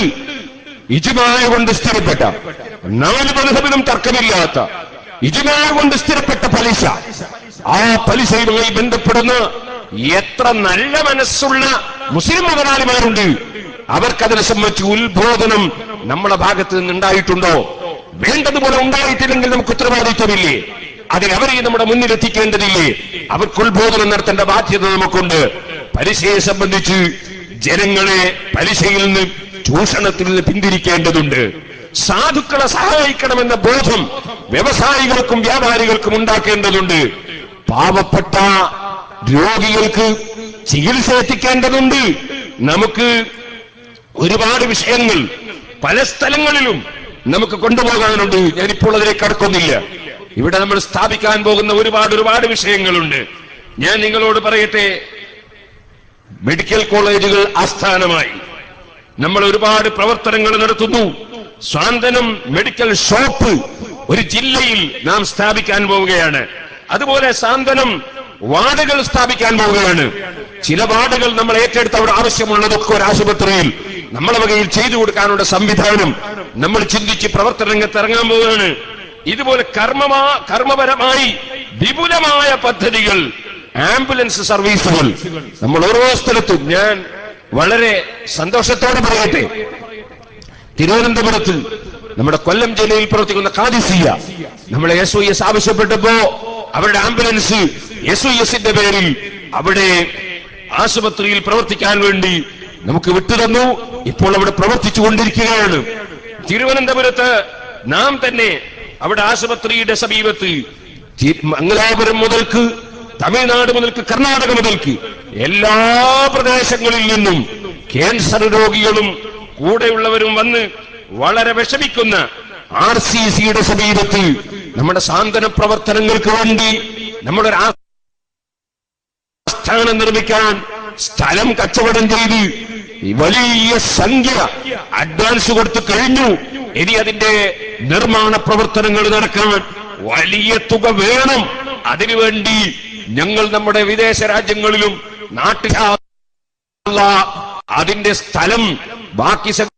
A: ഇജുമായ കൊണ്ട് സ്ഥിരപ്പെട്ട നാല് മതഹബിനും തർക്കമില്ലാത്ത ഇജുമായ കൊണ്ട് സ്ഥിരപ്പെട്ട പലിശ ആ പലിശയുമായി ബന്ധപ്പെടുന്ന എത്ര നല്ല മനസ്സുള്ള മുസ്ലിം മുതലാളിമാരുണ്ട് അവർക്കതിനെ സംബന്ധിച്ച് ഉത്ബോധനം നമ്മളെ ഭാഗത്ത് നിന്നുണ്ടായിട്ടുണ്ടോ വേണ്ടതുപോലെ ഉണ്ടായിട്ടില്ലെങ്കിൽ നമുക്ക് ഉത്തരവാദിത്വമില്ലേ അതിന് അവരെ നമ്മുടെ മുന്നിൽ എത്തിക്കേണ്ടതില്ലേ അവർക്ക് ഉത്ബോധനം നടത്തേണ്ട ബാധ്യത നമുക്കുണ്ട് പലിശയെ സംബന്ധിച്ച് ജനങ്ങളെ പലിശയിൽ നിന്ന് ചൂഷണത്തിൽ നിന്ന് പിന്തിരിക്കേണ്ടതുണ്ട് സാധുക്കളെ സഹായിക്കണമെന്ന ബോധം വ്യവസായികൾക്കും വ്യാപാരികൾക്കും ഉണ്ടാക്കേണ്ടതുണ്ട് പാവപ്പെട്ട രോഗികൾക്ക് ചികിത്സ എത്തിക്കേണ്ടതുണ്ട് നമുക്ക് ഒരുപാട് വിഷയങ്ങൾ പല സ്ഥലങ്ങളിലും നമുക്ക് കൊണ്ടുപോകാനുണ്ട് ഞാനിപ്പോൾ അതിലേക്ക് കടക്കുന്നില്ല ഇവിടെ നമ്മൾ സ്ഥാപിക്കാൻ പോകുന്ന ഒരുപാട് ഒരുപാട് വിഷയങ്ങളുണ്ട് ഞാൻ നിങ്ങളോട് പറയട്ടെ മെഡിക്കൽ കോളേജുകൾ ആസ്ഥാനമായി നമ്മൾ ഒരുപാട് പ്രവർത്തനങ്ങൾ നടത്തുന്നു സ്വാന്തനം മെഡിക്കൽ ഷോപ്പ് ഒരു ജില്ലയിൽ നാം സ്ഥാപിക്കാൻ പോവുകയാണ് അതുപോലെ സാന്ത്വനം വാർഡുകൾ സ്ഥാപിക്കാൻ പോവുകയാണ് ചില വാർഡുകൾ നമ്മൾ ഏറ്റെടുത്ത് അവിടെ ആവശ്യമുള്ളതൊക്കെ ഒരു ആശുപത്രിയിൽ നമ്മളെ വകയിൽ ചെയ്തു കൊടുക്കാനുള്ള സംവിധാനം നമ്മൾ ചിന്തിച്ച് പ്രവർത്തന രംഗത്ത് ഇറങ്ങാൻ പോവുകയാണ് ഇതുപോലെ കർമ്മമാ കർമ്മപരമായി വിപുലമായ പദ്ധതികൾ ആംബുലൻസ് സർവീസുകൾ നമ്മൾ ഓരോ സ്ഥലത്തും ഞാൻ വളരെ സന്തോഷത്തോടെ പറയട്ടെ തിരുവനന്തപുരത്ത് നമ്മുടെ കൊല്ലം ജില്ലയിൽ പ്രവർത്തിക്കുന്ന കാദിസിയ നമ്മളെ എസ് ഒ എസ് ആവശ്യപ്പെട്ടപ്പോ അവരുടെ ആംബുലൻസ് എസ് ഒ എസിന്റെ പേരിൽ അവിടെ ആശുപത്രിയിൽ പ്രവർത്തിക്കാൻ വേണ്ടി നമുക്ക് വിട്ടുതന്നു ഇപ്പോൾ അവിടെ പ്രവർത്തിച്ചു കൊണ്ടിരിക്കുകയാണ് തിരുവനന്തപുരത്ത് നാം തന്നെ അവിടെ ആശുപത്രിയുടെ സമീപത്ത് തി- മംഗലാപുരം മുതൽക്ക് തമിഴ്നാട് മുതൽക്ക് കർണാടക മുതൽക്ക് എല്ലാ പ്രദേശങ്ങളിൽ നിന്നും ക്യാൻസർ രോഗികളും കൂടെയുള്ളവരും വന്ന് വളരെ വിഷമിക്കുന്ന ആർ സി സിയുടെ സമീപത്ത് നമ്മുടെ സാന്ത്വന പ്രവർത്തനങ്ങൾക്ക് വേണ്ടി നമ്മുടെ ഒരു ആസ്ഥാനം നിർമ്മിക്കാൻ സ്ഥലം കച്ചവടം ചെയ്ത് ഈ വലിയ സംഖ്യ അഡ്വാൻസ് കൊടുത്തു കഴിഞ്ഞു ഇനി അതിന്റെ നിർമ്മാണ പ്രവർത്തനങ്ങൾ നടക്കാൻ വലിയ തുക വേണം അതിനുവേണ്ടി ഞങ്ങൾ നമ്മുടെ വിദേശ രാജ്യങ്ങളിലും നാട്ടിലുള്ള അതിന്റെ സ്ഥലം ബാക്കി സ-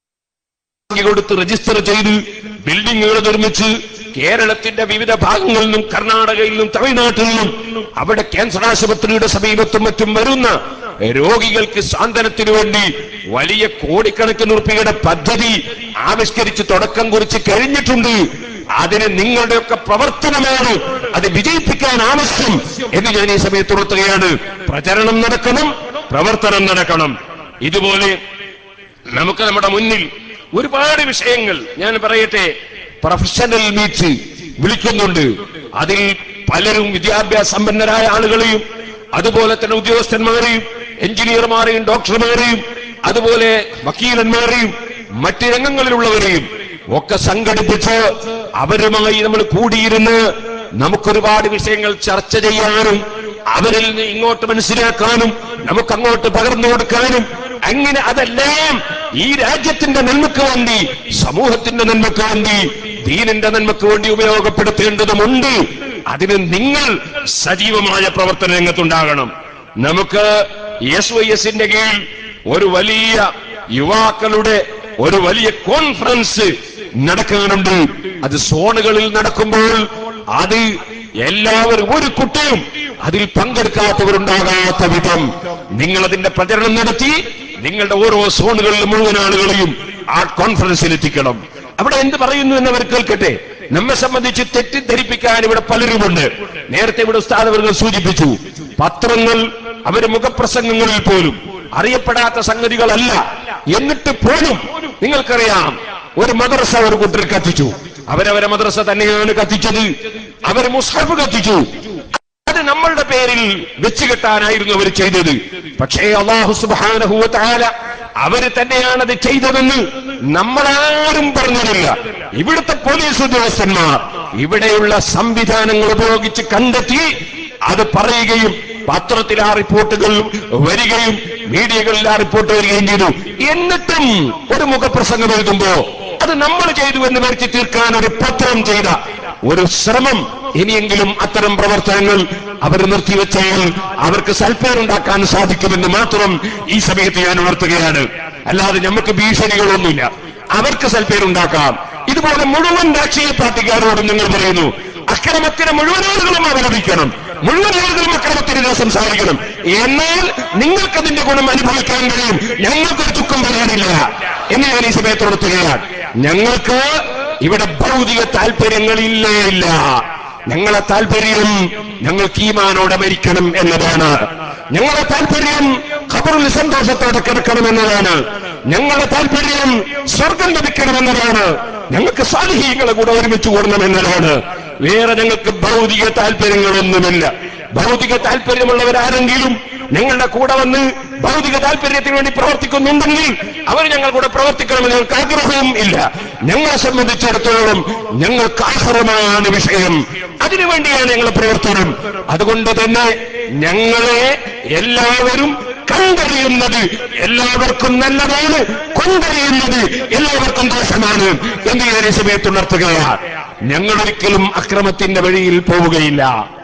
A: സംഖ്യ കൊടുത്ത് രജിസ്റ്റർ ചെയ്ത് ബിൽഡിങ്ങുകൾ നിർമ്മിച്ച് കേരളത്തിന്റെ വിവിധ ഭാഗങ്ങളിൽ നിന്നും കർണാടകയിൽ നിന്നും തമിഴ്നാട്ടിൽ നിന്നും അവിടെ ക്യാൻസർ ആശുപത്രിയുടെ സമീപത്തും മറ്റും വരുന്ന രോഗികൾക്ക് സാന്ത്വനത്തിനു വേണ്ടി വലിയ കോടിക്കണക്കിന് റുപ്യയുടെ പദ്ധതി ആവിഷ്കരിച്ച് തുടക്കം കുറിച്ച് കഴിഞ്ഞിട്ടുണ്ട് അതിന് നിങ്ങളുടെയൊക്കെ പ്രവർത്തനമാണ് അത് വിജയിപ്പിക്കാൻ ആവശ്യം എന്ന് ഞാൻ ഈ സമയത്ത് ഉണർത്തുകയാണ് പ്രചരണം നടക്കണം പ്രവർത്തനം നടക്കണം ഇതുപോലെ നമുക്ക് നമ്മുടെ മുന്നിൽ ഒരുപാട് വിഷയങ്ങൾ ഞാൻ പറയട്ടെ പ്രൊഫഷണൽ മീറ്റ് വിളിക്കുന്നുണ്ട് അതിൽ പലരും വിദ്യാഭ്യാസ സമ്പന്നരായ ആളുകളെയും അതുപോലെ തന്നെ ഉദ്യോഗസ്ഥന്മാരെയും എഞ്ചിനീയർമാരെയും ഡോക്ടർമാരെയും അതുപോലെ വക്കീലന്മാരെയും മറ്റ് രംഗങ്ങളിലുള്ളവരെയും ഒക്കെ സംഘടിപ്പിച്ച് അവരുമായി നമ്മൾ കൂടിയിരുന്ന് നമുക്കൊരുപാട് വിഷയങ്ങൾ ചർച്ച ചെയ്യാനും അവരിൽ നിന്ന് ഇങ്ങോട്ട് മനസ്സിലാക്കാനും നമുക്ക് അങ്ങോട്ട് പകർന്നു കൊടുക്കാനും അങ്ങനെ അതെല്ലാം ഈ രാജ്യത്തിന്റെ നന്മക്ക് വേണ്ടി സമൂഹത്തിന്റെ നന്മക്ക് വേണ്ടി ദീനിന്റെ നന്മക്ക് വേണ്ടി ഉപയോഗപ്പെടുത്തേണ്ടതുമുണ്ട് അതിന് നിങ്ങൾ സജീവമായ പ്രവർത്തന രംഗത്തുണ്ടാകണം നമുക്ക് എസ് വൈ എസിന്റെ കീഴിൽ ഒരു വലിയ യുവാക്കളുടെ ഒരു വലിയ കോൺഫറൻസ് നടക്കാനുണ്ട് അത് സോണുകളിൽ നടക്കുമ്പോൾ അത് എല്ലാവരും ഒരു കുട്ടിയും അതിൽ പങ്കെടുക്കാത്തവരുണ്ടാകാത്ത വിധം നിങ്ങൾ അതിന്റെ പ്രചരണം നടത്തി നിങ്ങളുടെ ഓരോ സോണുകളിലും മുഴുവൻ ആളുകളെയും ആ കോൺഫറൻസിൽ എത്തിക്കണം അവിടെ എന്ത് പറയുന്നു എന്ന് അവർ കേൾക്കട്ടെ നമ്മെ സംബന്ധിച്ച് തെറ്റിദ്ധരിപ്പിക്കാൻ ഇവിടെ പലരുമുണ്ട് നേരത്തെ ഇവിടെ ഉസ്താദ് അവർ സൂചിപ്പിച്ചു പത്രങ്ങൾ അവര് മുഖപ്രസംഗങ്ങളിൽ പോലും അറിയപ്പെടാത്ത സംഗതികളല്ല എന്നിട്ട് പോലും നിങ്ങൾക്കറിയാം ഒരു മദ്രസ ഒരു കൂട്ടർ കത്തിച്ചു അവരവരെ മദ്രസ തന്നെയാണ് കത്തിച്ചത് അവർ മുസ്ഹഫ് കത്തിച്ചു അത് നമ്മളുടെ പേരിൽ വെച്ച് കെട്ടാനായിരുന്നു അവർ ചെയ്തത് പക്ഷേ അള്ളാഹു സുബാനഹുല അവര് തന്നെയാണ് അത് ചെയ്തതെന്ന് നമ്മളാരും പറഞ്ഞിട്ടില്ല ഇവിടുത്തെ പോലീസ് ഉദ്യോഗസ്ഥന്മാർ ഇവിടെയുള്ള സംവിധാനങ്ങൾ ഉപയോഗിച്ച് കണ്ടെത്തി അത് പറയുകയും പത്രത്തിൽ ആ റിപ്പോർട്ടുകൾ വരികയും മീഡിയകളിൽ ആ റിപ്പോർട്ട് വരികയും ചെയ്തു എന്നിട്ടും ഒരു മുഖപ്രസംഗം എഴുതുമ്പോ അത് നമ്മൾ ചെയ്തു എന്ന് വരുത്തി തീർക്കാൻ ഒരു പത്രം ചെയ്ത ഒരു ശ്രമം ഇനിയെങ്കിലും അത്തരം പ്രവർത്തനങ്ങൾ അവർ നിർത്തിവെച്ചാൽ അവർക്ക് സൽപ്പേരുണ്ടാക്കാൻ സാധിക്കുമെന്ന് മാത്രം ഈ സമയത്ത് ഞാൻ ഉണർത്തുകയാണ് അല്ലാതെ നമുക്ക് ഭീഷണികളൊന്നുമില്ല അവർക്ക് സൽപ്പേരുണ്ടാക്കാം ഇതുപോലെ മുഴുവൻ രാഷ്ട്രീയ പാർട്ടിക്കാരോടും നിങ്ങൾ പറയുന്നു അക്രമത്തിന് മുഴുവൻ ആളുകളും അവലംബിക്കണം മുഴുവൻ ആളുകളും അക്രമത്തിനെതിരെ സംസാരിക്കണം എന്നാൽ നിങ്ങൾക്കതിന്റെ ഗുണം അനുഭവിക്കാൻ കഴിയും ഞങ്ങൾക്കൊരു ചുക്കം പറയാനില്ല എന്ന് ഞാൻ ഈ സമയത്ത് ഉണർത്തുകയാണ് ഞങ്ങൾക്ക് ഇവിടെ ഭൗതിക താല്പര്യങ്ങളില്ല ഇല്ല ഞങ്ങളെ താല്പര്യം ഞങ്ങൾക്ക് ഈമാനോടെ മരിക്കണം എന്നതാണ് ഞങ്ങളെ താല്പര്യം ഖബറിൽ സന്തോഷത്തോടെ കിടക്കണം എന്നതാണ് ഞങ്ങളുടെ താല്പര്യം സ്വർഗം ലഭിക്കണമെന്നതാണ് ഞങ്ങൾക്ക് സാലിഹീങ്ങളെ കൂടെ ഒരുമിച്ച് കൂടണം എന്നതാണ് വേറെ ഞങ്ങൾക്ക് ഭൗതിക താല്പര്യങ്ങളൊന്നുമില്ല ഭൗതിക താല്പര്യമുള്ളവരാരെങ്കിലും ഞങ്ങളുടെ കൂടെ വന്ന് ഭൗതിക താല്പര്യത്തിന് വേണ്ടി പ്രവർത്തിക്കുന്നുണ്ടെങ്കിൽ അവർ ഞങ്ങൾ കൂടെ പ്രവർത്തിക്കണമെന്ന് ഞങ്ങൾക്ക് ആഗ്രഹവും ഇല്ല ഞങ്ങളെ സംബന്ധിച്ചിടത്തോളം ഞങ്ങൾക്ക് ആഹ്റമാണ് വിഷയം അതിനുവേണ്ടിയാണ് ഞങ്ങളുടെ പ്രവർത്തനം അതുകൊണ്ട് തന്നെ ഞങ്ങളെ എല്ലാവരും കണ്ടറിയുന്നത് എല്ലാവർക്കും നല്ലതാണ് കൊണ്ടറിയുന്നത് എല്ലാവർക്കും ദോഷമാണ് എന്ന് ഞാൻ ഈ സമയത്ത് ഉണർത്തുകയാണ് ഞങ്ങൾ ഒരിക്കലും അക്രമത്തിന്റെ വഴിയിൽ പോവുകയില്ല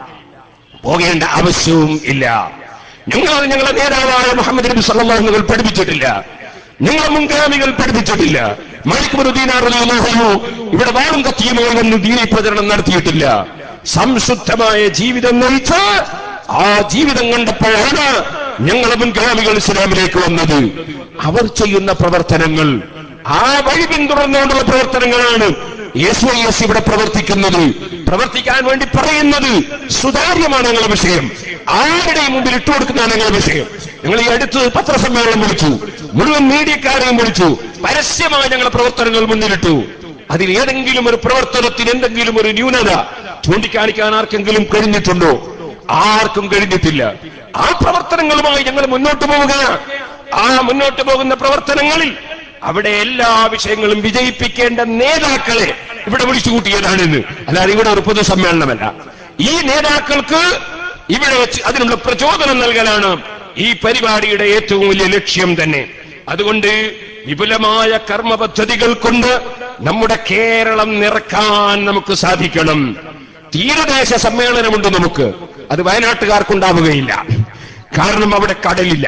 A: പോകേണ്ട ആവശ്യവും ഇല്ല ഞങ്ങൾ ഞങ്ങളെ നേതാവായ മുഹമ്മദ് നബി സല്ലാഹുകൾ പഠിപ്പിച്ചിട്ടില്ല ഞങ്ങളെ മുൻഗാമികൾ പഠിപ്പിച്ചിട്ടില്ല മണിക്കുമറുദ്ദീനാറിയോ ഇവിടെ വാളും കത്തിയുമായി വന്ന് ദീനി പ്രചരണം നടത്തിയിട്ടില്ല സംശുദ്ധമായ ജീവിതം നയിച്ച് ആ ജീവിതം കണ്ടപ്പോഴാണ് ഞങ്ങളെ മുൻഗാമികൾ ഇസ്ലാമിലേക്ക് വന്നത് അവർ ചെയ്യുന്ന പ്രവർത്തനങ്ങൾ ആ വഴി പിന്തുടർന്നുകൊണ്ടുള്ള പ്രവർത്തനങ്ങളാണ് എസ് വൈ എസ് ഇവിടെ പ്രവർത്തിക്കുന്നത് പ്രവർത്തിക്കാൻ വേണ്ടി പറയുന്നത് സുതാര്യമാണ് ഞങ്ങളുടെ വിഷയം ആരുടെയും മുമ്പിൽ ഇട്ടുകൊടുക്കുന്നതാണ് ഞങ്ങളുടെ വിഷയം ഞങ്ങൾ ഈ അടുത്ത് പത്രസമ്മേളനം വിളിച്ചു മുഴുവൻ മീഡിയക്കാരെയും വിളിച്ചു പരസ്യമായി ഞങ്ങളുടെ പ്രവർത്തനങ്ങൾ മുന്നിലിട്ടു അതിൽ ഏതെങ്കിലും ഒരു പ്രവർത്തനത്തിന് എന്തെങ്കിലും ഒരു ന്യൂനത ചൂണ്ടിക്കാണിക്കാൻ ആർക്കെങ്കിലും കഴിഞ്ഞിട്ടുണ്ടോ
B: ആർക്കും കഴിഞ്ഞിട്ടില്ല ആ പ്രവർത്തനങ്ങളുമായി ഞങ്ങൾ മുന്നോട്ട് പോവുകയാണ് ആ മുന്നോട്ട് പോകുന്ന പ്രവർത്തനങ്ങളിൽ അവിടെ എല്ലാ വിഷയങ്ങളും വിജയിപ്പിക്കേണ്ട നേതാക്കളെ ഇവിടെ വിളിച്ചു കൂട്ടിയതാണിന്ന് അല്ലാതെ ഇവിടെ ഒരു പൊതുസമ്മേളനമല്ല ഈ നേതാക്കൾക്ക് ഇവിടെ വെച്ച് അതിനുള്ള പ്രചോദനം നൽകലാണ് ഈ പരിപാടിയുടെ ഏറ്റവും വലിയ ലക്ഷ്യം തന്നെ അതുകൊണ്ട് വിപുലമായ കർമ്മ പദ്ധതികൾ കൊണ്ട് നമ്മുടെ കേരളം നിറക്കാൻ നമുക്ക് സാധിക്കണം തീരദേശ സമ്മേളനമുണ്ട് നമുക്ക് അത് വയനാട്ടുകാർക്കുണ്ടാവുകയില്ല കാരണം അവിടെ കടലില്ല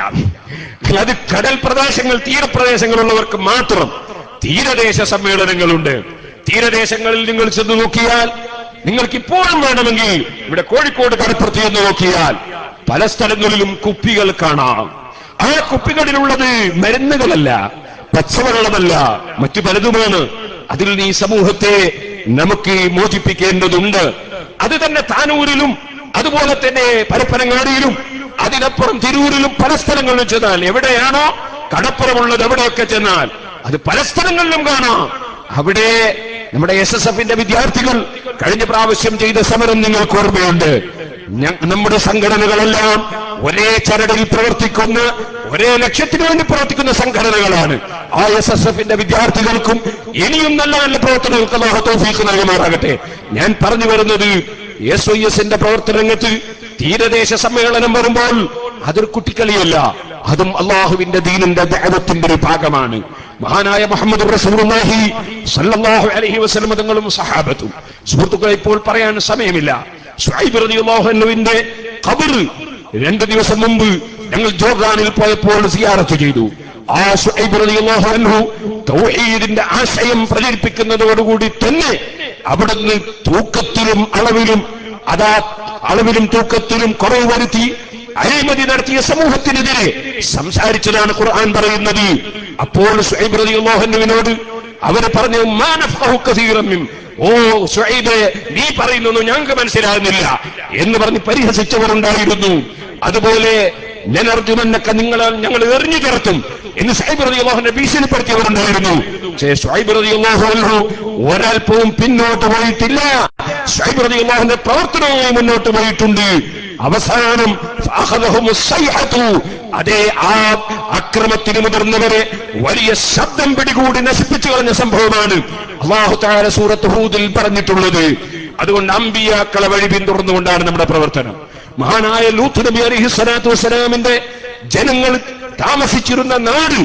B: അത് കടൽ പ്രദേശങ്ങൾ തീരപ്രദേശങ്ങളുള്ളവർക്ക് മാത്രം തീരദേശ സമ്മേളനങ്ങളുണ്ട് തീരദേശങ്ങളിൽ നിങ്ങൾ ചെന്ന് നോക്കിയാൽ നിങ്ങൾക്ക് ഇപ്പോഴും വേണമെങ്കിൽ ഇവിടെ കോഴിക്കോട് കടപ്പുറത്ത് ചെന്ന് നോക്കിയാൽ പല സ്ഥലങ്ങളിലും കുപ്പികൾ കാണാം ആ കുപ്പികളിലുള്ളത് മരുന്നുകളല്ല പച്ചവെള്ളമല്ല മറ്റു പലതുമാണ് അതിൽ നീ സമൂഹത്തെ നമുക്ക് മോചിപ്പിക്കേണ്ടതുണ്ട് അത് തന്നെ താനൂരിലും അതുപോലെ തന്നെ പരപ്പനങ്ങാടിയിലും അതിനപ്പുറം തിരൂരിലും പല സ്ഥലങ്ങളിലും ചെന്നാൽ എവിടെയാണോ കടപ്പുറമുള്ളത് എവിടെയൊക്കെ ചെന്നാൽ അത് പല സ്ഥലങ്ങളിലും കാണാം അവിടെ നമ്മുടെ എസ് എസ് എഫിന്റെ വിദ്യാർത്ഥികൾ കഴിഞ്ഞ പ്രാവശ്യം ചെയ്ത സമരം നിങ്ങൾക്ക് ഓർമ്മയുണ്ട് ഞ- നമ്മുടെ സംഘടനകളെല്ലാം ഒരേ ചരടിൽ പ്രവർത്തിക്കുന്ന ഒരേ ലക്ഷ്യത്തിന് വേണ്ടി പ്രവർത്തിക്കുന്ന സംഘടനകളാണ് ആ എസ് എസ് എഫിന്റെ വിദ്യാർത്ഥികൾക്കും ഇനിയും നല്ല നല്ല പ്രവർത്തനങ്ങൾക്ക് അല്ലാഹു തൗഫീഖ് നൽകുമാറാകട്ടെ ഞാൻ പറഞ്ഞു വരുന്നത് എസ് ഐ എസിന്റെ പ്രവർത്തനങ്ങൾക്ക് തീരദേശ സമ്മേളനം വരുമ്പോൾ അതൊരു കുട്ടിക്കളിയല്ല അതും അള്ളാഹുവിന്റെ ദീനിന്റെ ദഅവത്തിന്റെ ഒരു ഭാഗമാണ് മഹാനായ മുഹമ്മദ് റസൂലുള്ളാഹി സല്ലല്ലാഹു അലൈഹി വസല്ലം തങ്ങളും സഹാബത്തും സുഹൃത്തുക്കളെ ഇപ്പോൾ പറയാൻ സമയമില്ല ശുഐബ് റളിയല്ലാഹു അൻഹുവിന്റെ ഖബർ രണ്ട് ദിവസം മുമ്പ് ഞങ്ങൾ ജോർദാനിൽ പോയപ്പോൾ സിയാറത്ത് ചെയ്തു ആ ശുഐബ് റളിയല്ലാഹു അൻഹു തൗഹീദിന്റെ ആശയം പ്രചരിപ്പിക്കുന്നതോടുകൂടി തന്നെ അവിടുന്ന് തൂക്കത്തിലും അളവിലും അതാ അളവിലും തൂക്കത്തിലും കുറവ് വരുത്തി അഴിമതി നടത്തിയ സമൂഹത്തിനെതിരെ സംസാരിച്ചതാണ് ഖുർആൻ പറയുന്നത് അപ്പോൾ ശുഐബ് റളിയല്ലാഹുവിനോട് അവര് പറഞ്ഞു "മാ നഫ്ഖഹു കസീറൻ മിൻ." ഓ ശുഐബ് നീ പറയുന്നൊന്നും ഞങ്ങൾക്ക് മനസ്സിലാകുന്നില്ല എന്ന് പറഞ്ഞ് പരിഹസിച്ചവരുണ്ടായിരുന്നു അതുപോലെ ഞാൻ അർജുനന്നൊക്കെ നിങ്ങൾ ഞങ്ങൾ എറിഞ്ഞു ചേർത്തും എന്ന് ഷൈബ് റളിയല്ലാഹുവിനെ ഭീഷണിപ്പെടുത്തിയവരുണ്ടായിരുന്നു പക്ഷേ ഷൈബ് റളിയല്ലാഹു അൻഹു ഒരൽപ്പവും പിന്നോട്ട് പോയിട്ടില്ല ഷൈബ് റളിയല്ലാഹുവിന്റെ പ്രവർത്തനവുമായി മുന്നോട്ട് പോയിട്ടുണ്ട് അവസാനം ഫഅഖദഹുമു സൈഹതു. അതേ ആ അക്രമത്തിന് മുതിർന്നവരെ വലിയ ശബ്ദം പിടികൂടി നശിപ്പിച്ചു കളഞ്ഞ സംഭവമാണ് അള്ളാഹു താര സൂറത്ത് ഹൂദിൽ പറഞ്ഞിട്ടുള്ളത് അതുകൊണ്ട് അമ്പിയാക്കളെ വഴി പിന്തുടർന്നുകൊണ്ടാണ് നമ്മുടെ പ്രവർത്തനം മഹാനായ ലൂത്ത് നബി അലൈഹി സ്വലാത്തു വസ്സലാമിന്റെ ജനങ്ങൾ താമസിച്ചിരുന്ന നാട്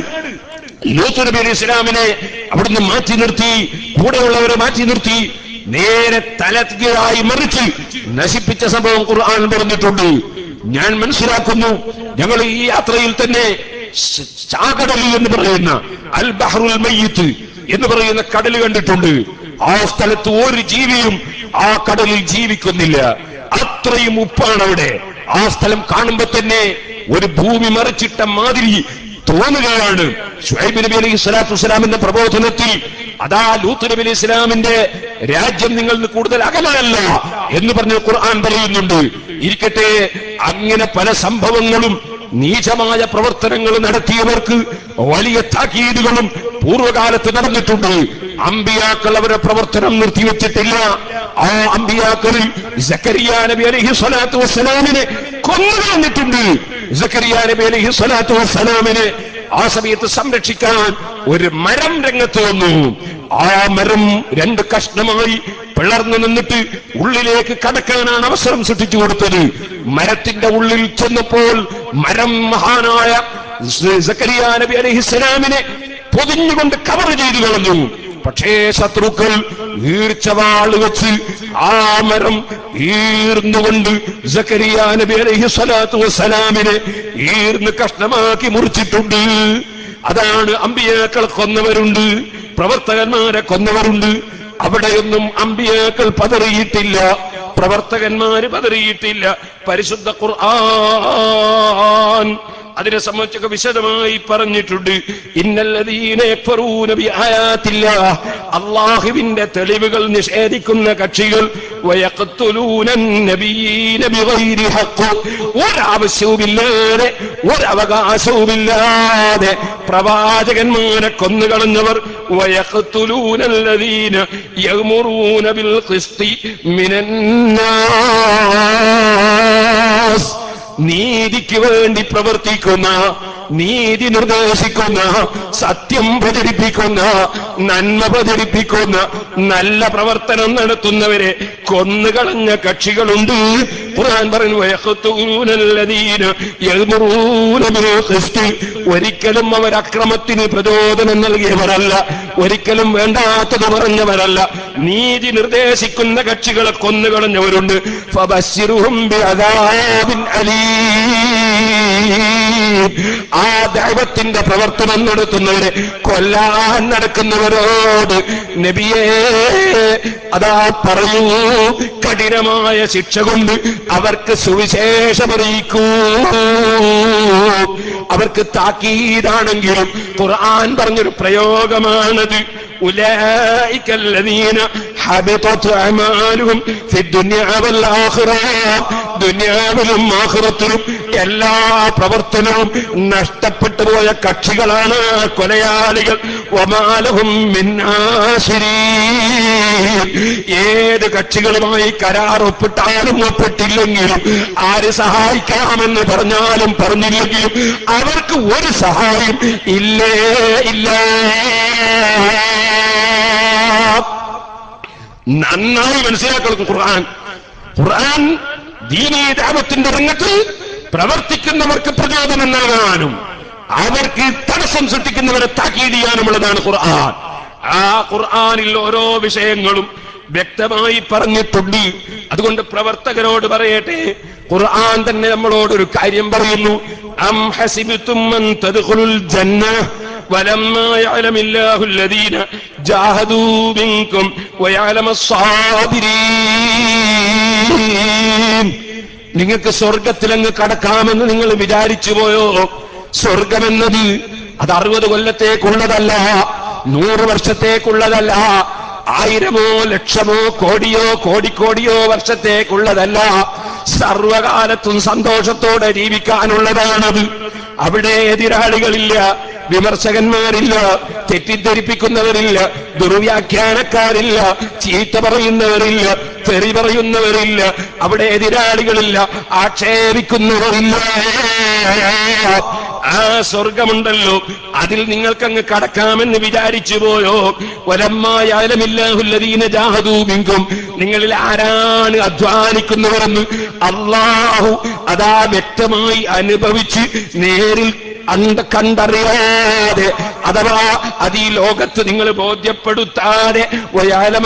B: ലൂത്ത് നബി അലൈഹി ഇസ്ലാമിനെ അവിടുന്ന് മാറ്റി നിർത്തി കൂടെയുള്ളവരെ മാറ്റി നിർത്തി നേരെ തലകീഴായി മറിച്ച് നശിപ്പിച്ച സംഭവം ഖുർആൻ പറഞ്ഞിട്ടുണ്ട് ഞാൻ മനസ്സിലാക്കുന്നു ഞങ്ങൾ ഈ യാത്രയിൽ തന്നെ സ- ചാകടലി എന്ന് പറയുന്ന അൽ ബഹറുൽ മയ്യിത്ത് എന്ന് പറയുന്ന കടൽ കണ്ടിട്ടുണ്ട് ആ സ്ഥലത്ത് ഒരു ജീവിയും ആ കടലിൽ ജീവിക്കുന്നില്ല അത്രയും ഉപ്പാണ് അവിടെ ആ സ്ഥലം കാണുമ്പോ തന്നെ ഒരു ഭൂമി മറിച്ചിട്ട മാതിരി തോന്നുകയാണ് ഷുഹൈബ് നബി അലൈഹി സ്വലാത്തു വസ്സലാമിന്റെ പ്രബോധനത്തിൽ അതാ ലൂത്ത് നബി അലൈഹി ഇസ്ലാമിന്റെ രാജ്യം നിങ്ങൾ കൂടുതൽ അകലമല്ല എന്ന് പറഞ്ഞ് ഖുർആൻ പറയുന്നുണ്ട് ഇരിക്കട്ടെ അങ്ങനെ പല സംഭവങ്ങളും നീചമായ പ്രവർത്തനങ്ങൾ നടത്തിയവർക്ക് വലിയ താക്കീതുകളും പൂർവ്വകാലത്ത് നടന്നിട്ടുണ്ട് അമ്പിയാക്കൾ അവരുടെ പ്രവർത്തനം നിർത്തിവെച്ചിട്ടില്ല ആ അമ്പിയാക്കളിൽ സക്കരിയ നബി അലൈഹി സ്വലാത്തു വസ്സലാമിനെ കൊന്നു കളഞ്ഞിട്ടുണ്ട് സക്കരിയ നബി അലൈഹി സ്വലാത്തു വസ്സലാമിനെ ആ സമയത്ത് സംരക്ഷിക്കാൻ ഒരു മരം രംഗത്ത് വന്നു ആ മരം രണ്ട് കഷ്ണമായി പിളർന്നു നിന്നിട്ട് ഉള്ളിലേക്ക് കടക്കാനാണ് അവസരം സൃഷ്ടിച്ചു കൊടുത്തത് മരത്തിന്റെ ഉള്ളിൽ ചെന്നപ്പോൾ മരം മഹാനായ സക്കരിയ നബി അലഹിസ്സലാമിനെ പൊതിഞ്ഞുകൊണ്ട് കവർ ചെയ്തു കളഞ്ഞു പക്ഷേ ശത്രുക്കൾ ഈർച്ചവാള് വെച്ച് ആ മരം ഈർന്നുകൊണ്ട് സക്കരിയ നബി അലൈഹി സ്വലാത്തു വസ്സലാമിനെ ഈർന്ന് കഷ്ണമാക്കി മുറിച്ചിട്ടുണ്ട് അതാണ് അമ്പിയാക്കൾ കൊന്നവരുണ്ട് പ്രവർത്തകന്മാരെ കൊന്നവരുണ്ട് അവിടെയൊന്നും അമ്പിയാക്കൾ പതറിയിട്ടില്ല പ്രവർത്തകന്മാര് പതറിയിട്ടില്ല പരിശുദ്ധ ഖുർആൻ അതിനെ സംബന്ധിച്ചൊക്കെ വിശദമായി പറഞ്ഞിട്ടുണ്ട് ഇന്നല്ലതീന യക്ഫറൂന ബിആയാത്തില്ലാ അല്ലാഹുവിന്റെ തെളിവുകൾ നിഷേധിക്കുന്ന കക്ഷികൾ വയഖ്തുലൂന നബിയീന ബിഗൈരി ഹഖ് ഒരാവശ്യവുമില്ലാതെ ഒരവകാശവുമില്ലാതെ പ്രവാചകന്മാരെ കൊന്നുകളഞ്ഞവർ വയഖ്തുലൂന الذين يأمرون بالقسط من الناس നീതിക്ക് വേണ്ടി പ്രവർത്തിക്കുന്ന നീതി നിർദ്ദേശിക്കുന്ന സത്യം പ്രചരിപ്പിക്കുന്ന നന്മ പ്രചരിപ്പിക്കുന്ന നല്ല പ്രവർത്തനം നടത്തുന്നവരെ കൊന്നുകളഞ്ഞ കക്ഷികളുണ്ട് ഖുർആൻ പറയുന്നു വയഖ്തൂനല്ലദീന യഅ്മുറൂന ബിൽ ഖിസ്തി ഒരിക്കലും അവർ അക്രമത്തിന് പ്രചോദനം നൽകിയവരല്ല ഒരിക്കലും വേണ്ടാത്തത് പറഞ്ഞവരല്ല നീതി നിർദ്ദേശിക്കുന്ന കക്ഷികളെ കൊന്നുകളഞ്ഞവരുണ്ട് ഫബശ്ശിറുഹും ബിഅദാബിൻ അലീം ആ ദൈവത്തിന്റെ പ്രവർത്തനം നടത്തുന്നവരെ കൊല്ലാൻ നടക്കുന്നവരോട് നബിയേ അതാ പറയൂ കഠിനമായ ശിക്ഷ കൊണ്ട് അവർക്ക് സുവിശേഷമറിയിക്കൂ അവർക്ക് താക്കീതാണെങ്കിലും ഖുർആൻ പറഞ്ഞൊരു പ്രയോഗമാണത് أولئك الذين حبطت أعمالهم في الدنيا والآخرة ദുനിയാവിലും ആഹ്റത്തിലും എല്ലാ പ്രവർത്തനവും നഷ്ടപ്പെട്ടു പോയ കക്ഷികളാണ് കൊലയാളികൾ വമാലഹും മിന്നാശിരീൻ ഏത് കക്ഷികളുമായി കരാർ ഒപ്പിട്ടാലും ഒപ്പിട്ടില്ലെങ്കിലും ആര് സഹായിക്കാമെന്ന് പറഞ്ഞാലും പറഞ്ഞില്ലെങ്കിലും അവർക്ക് ഒരു സഹായം ഇല്ലേ ഇല്ല നന്നായി മനസ്സിലാക്കണം ഖുർആൻ ഖുർആൻ ദീനീ ദാവത്തിന്റെ രംഗത്ത് പ്രവർത്തിക്കുന്നവർക്ക് പ്രചോദനം നൽകാനും അവർക്ക് തടസ്സം സൃഷ്ടിക്കുന്നവരെ താക്കീത് ചെയ്യാനുമുള്ളതാണ് ഖുർആൻ ആ ഖുർആനിൽ ഓരോ വിഷയങ്ങളും വ്യക്തമായി പറഞ്ഞിട്ടുണ്ട് അതുകൊണ്ട് പ്രവർത്തകരോട് പറയട്ടെ ഖുർആൻ തന്നെ നമ്മളോട് ഒരു കാര്യം പറയുന്നു അം ഹസിബിത്തും അൻ തദ്ഖുലുൽ ജന്ന ولما يعلم الله الذين جاهدوا منكم ويعلم الصابرين നിങ്ങൾക്ക് സ്വർഗത്തിലങ്ങ് കടക്കാമെന്ന് നിങ്ങൾ വിചാരിച്ചു പോയോ സ്വർഗമെന്നത് അത് അറുപത് കൊല്ലത്തേക്കുള്ളതല്ല നൂറ് വർഷത്തേക്കുള്ളതല്ല ആയിരമോ ലക്ഷമോ കോടിയോ കോടിക്കോടിയോ വർഷത്തേക്കുള്ളതല്ല സർവകാലത്തും സന്തോഷത്തോടെ ജീവിക്കാനുള്ളതാണത് അവിടെ എതിരാളികളില്ല വിമർശകന്മാരില്ല തെറ്റിദ്ധരിപ്പിക്കുന്നവരില്ല ദുർവ്യാഖ്യാനക്കാരില്ല ചീത്ത പറയുന്നവരില്ല തെറി പറയുന്നവരില്ല അവിടെ എതിരാളികളില്ല ആക്ഷേപിക്കുന്നവരില്ല ആ സ്വർഗമുണ്ടല്ലോ അതിൽ നിങ്ങൾക്കങ്ങ് കടക്കാമെന്ന് വിചാരിച്ചു പോയോ ഒലമ്മായാലമില്ലാഹുല്ലദീന ജാഹദൂമിങ്കും നിങ്ങളിൽ ആരാണ് അധ്വാനിക്കുന്നവരെന്ന് അള്ളാഹു അതാ വ്യക്തമായി അനുഭവിച്ച് നേരിൽ അണ്ട കണ്ടറിയാതെ അഥവാ അത് ഈ ലോകത്ത് നിങ്ങൾ ബോധ്യപ്പെടുത്താതെ വയാലമ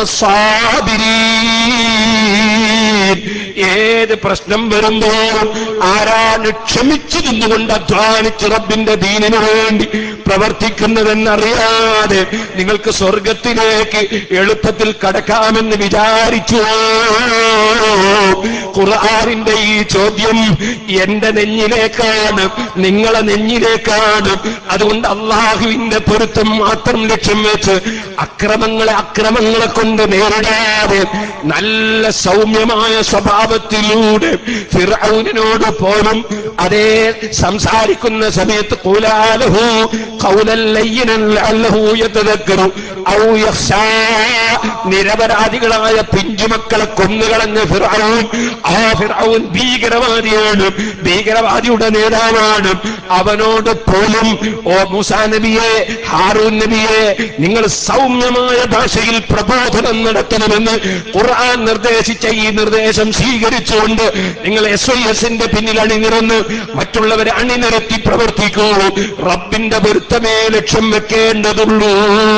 B: ഏത് പ്രശ്നം വരുമ്പോഴും ആരാണ് ക്ഷമിച്ചു നിന്നുകൊണ്ട് അധ്വാനിച്ച് റബ്ബിന്റെ ദീനിനു വേണ്ടി പ്രവർത്തിക്കുന്നതെന്നറിയാതെ നിങ്ങൾക്ക് സ്വർഗത്തിലേക്ക് എളുപ്പത്തിൽ കടക്കാമെന്ന് വിചാരിച്ചു ഖുർആാനിന്റെ ഈ ചോദ്യം എന്റെ നെഞ്ഞിലേക്കാണ് നിങ്ങളെ നെഞ്ഞിലേക്കാണ് അതുകൊണ്ട് അള്ളാഹുവിന്റെ പൊരുത്തം മാത്രം ലക്ഷ്യം വെച്ച് അക്രമങ്ങളെ അക്രമങ്ങളെ കൊണ്ട് നേരിടാതെ നല്ല സൗമ്യമായ സ്വഭാവത്തിലൂടെ ഫിറൌനിനോട് പോലും അതേ സംസാരിക്കുന്ന സമയത്ത് കൂലാലഹു കൗലല്ലയ്യനല്ലഹു യതദക്കറു ഔ യഖ്ശാ നിരപരാധികളായ പിഞ്ചുമക്കളെ കൊന്നുകളഞ്ഞ ഫിറൌൻ ആ ഫിറൌൻ ഭീകരവാദിയാണ് ഭീകരവാദിയുടെ നേതാവാണ് അവനോട് പോലും ഓ മൂസാ നബിയെ ഹാറൂൻ നബിയെ നിങ്ങൾ സൗമ്യമായ ഭാഷയിൽ പ്രബോധനം നടത്തണമെന്ന് ഖുർആൻ നിർദ്ദേശിച്ച ഈ നിർദ്ദേശം സ്വീകരിച്ചുകൊണ്ട് നിങ്ങൾ എസ് ഐ എസിന്റെ പിന്നിൽ അണിനിരന്ന് മറ്റുള്ളവരെ അണിനിരത്തി പ്രവർത്തിക്കൂ റബ്ബിന്റെ പൊരുത്തമേ ലക്ഷ്യം വെക്കേണ്ടതുള്ളൂ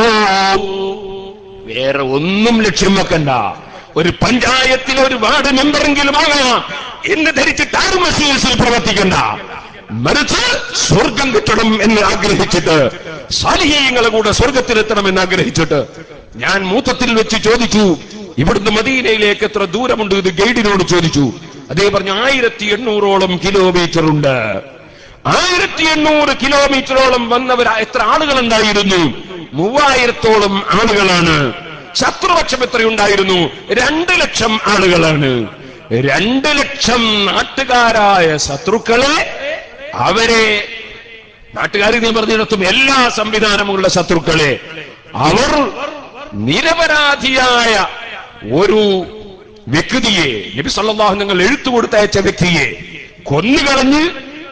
B: വേറെ ഒന്നും ലക്ഷ്യം വെക്കണ്ട ഒരു പഞ്ചായത്തിൽ ഒരു വാർഡ് മെമ്പറെങ്കിലും ആകാം എന്ന് ധരിച്ചിട്ട് ആരും എസ് ഐ എസിൽ പ്രവർത്തിക്കണ്ട മറിച്ച് സ്വർഗം കിട്ടണം എന്ന് ആഗ്രഹിച്ചിട്ട് സാലിഹീയങ്ങളെ കൂടെ സ്വർഗത്തിലെത്തണം എന്ന് ആഗ്രഹിച്ചിട്ട് ഞാൻ മൂത്തത്തിൽ വെച്ച് ചോദിച്ചു ഇവിടുന്ന് മദീനയിലേക്ക് എത്ര ദൂരമുണ്ട് ഇത് ഗൈഡിനോട് ചോദിച്ചു അദ്ദേഹം പറഞ്ഞു ആയിരത്തി എണ്ണൂറോളം കിലോമീറ്റർ ഉണ്ട് ആയിരത്തി എണ്ണൂറ് കിലോമീറ്ററോളം വന്നവർ എത്ര ആളുകൾ ഉണ്ടായിരുന്നു മൂവായിരത്തോളം ആളുകളാണ് ശത്രുപക്ഷം എത്രയുണ്ടായിരുന്നു രണ്ട് ലക്ഷം ആളുകളാണ് രണ്ട് ലക്ഷം നാട്ടുകാരായ ശത്രുക്കളെ അവരെ നാട്ടുകാരി നീ പറഞ്ഞിടത്തും എല്ലാ സംവിധാനമുള്ള ശത്രുക്കളെ അവർ നിരപരാധിയായ ഒരു വ്യക്തിയെ നബി സല്ലല്ലാഹു നിങ്ങൾ എഴുത്തു കൊടുത്തയച്ച വ്യക്തിയെ കൊന്നുകളഞ്ഞ്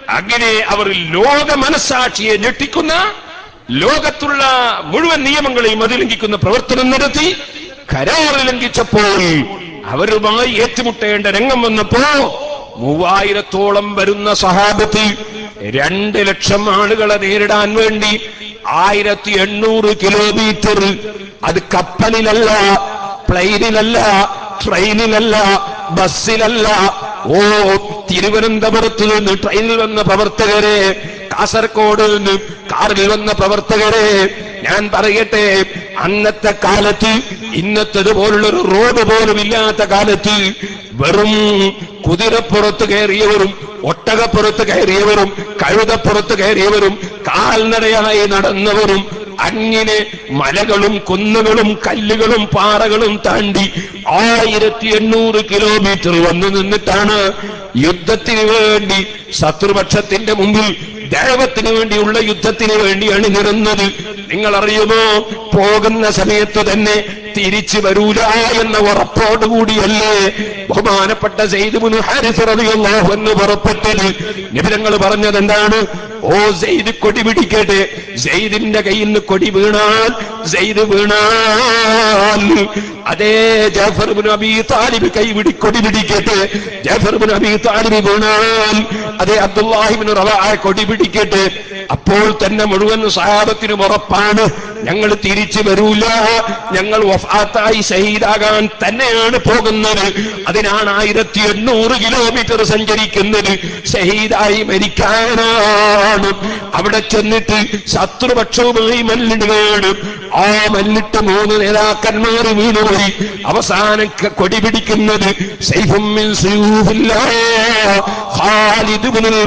B: അങ്ങനെ അവർ ലോക മനസാക്ഷിയെ ഞെട്ടിക്കുന്ന ലോകത്തുള്ള മുഴുവൻ നിയമങ്ങളെയും അതിലംഘിക്കുന്ന പ്രവർത്തനം നടത്തി കരാറ് ലംഘിച്ചപ്പോൾ അവരുമായി ഏറ്റുമുട്ടേണ്ട രംഗം വന്നപ്പോ മൂവായിരത്തോളം വരുന്ന സഹാബത്തിൽ രണ്ട് ലക്ഷം ആളുകളെ നേരിടാൻ വേണ്ടി ആയിരത്തി എണ്ണൂറ് കിലോമീറ്റർ അത് കപ്പലിലല്ല പ്ലെയിനിലല്ല ട്രെയിനിലല്ല ബസ്സിലല്ല ഓ തിരുവനന്തപുരത്ത് നിന്ന് ട്രെയിനിൽ വന്ന പ്രവർത്തകരെ കാസർഗോഡ് നിന്ന് കാറിൽ വന്ന പ്രവർത്തകരെ ഞാൻ പറയട്ടെ അന്നത്തെ കാലത്ത് ഇന്നത്തതുപോലുള്ളൊരു റോഡ് പോലും ഇല്ലാത്ത കാലത്ത് വെറും കുതിരപ്പുറത്ത് കയറിയവരും ഒട്ടകപ്പുറത്ത് കയറിയവരും കഴുതപ്പുറത്ത് കയറിയവരും കാൽനടയായി നടന്നവരും അങ്ങനെ മലകളും കുന്നുകളും കല്ലുകളും പാറകളും താണ്ടി ആയിരത്തി എണ്ണൂറ് കിലോമീറ്റർ വന്നു നിന്നിട്ടാണ് യുദ്ധത്തിന് വേണ്ടി ശത്രുപക്ഷത്തിന്റെ മുമ്പിൽ ദൈവത്തിന് വേണ്ടിയുള്ള യുദ്ധത്തിന് വേണ്ടി അണിനിരുന്നത് നിങ്ങൾ അറിയുമോ പോകുന്ന സമയത്ത് തന്നെ തിരിച്ചു വരൂല എന്ന ഉറപ്പോടുകൂടിയല്ലേ ബഹുമാനപ്പെട്ട സെയ്ദുബുന് ഹാരിസ് റളിയല്ലാഹു എന്ന് പുറപ്പെട്ടത് നിബിരങ്ങൾ പറഞ്ഞത് എന്താണ് ഓ സെയ്ദ് കൊടി പിടിക്കട്ടെ സെയ്ദിന്റെ കയ്യിൽ നിന്ന് കൊടി വീണാൽ സെയ്ദ് വീണാൽ അതേ ജാഫർ ബിൻ അബി താലിബ് കൈ പിടി കൊടി പിടിക്കട്ടെ ജാഫർ ബിൻ അബി താലിബ് വീണാൽ അതേ അബ്ദുല്ലാഹിബിൻ റവാ കൊടി പിടിക്കട്ടെ അപ്പോൾ തന്നെ മുഴുവൻ സഹാബത്തിനും ഉറപ്പാണ് ഞങ്ങൾ തിരിച്ചു വരൂല ഞങ്ങൾ വഫാത്തായി ഷഹീദാകാൻ തന്നെയാണ് പോകുന്നത് അതിനാണ് ആയിരത്തി എണ്ണൂറ് കിലോമീറ്റർ സഞ്ചരിക്കുന്നത് ഷഹീദായി മരിക്കാനാണ് അവിടെ ചെന്നിട്ട് ശത്രുപക്ഷവുമായി മല്ലിടുകയാണ് ആ മല്ലിട്ട മൂന്ന് നേതാക്കന്മാർ വീണുപോയി അവസാനം ക- കൊടി പിടിക്കുന്നത് സൈഫും മിൻ സയൂഫില്ലാഹ് ഖാലിദ് ഇബ്നുൽ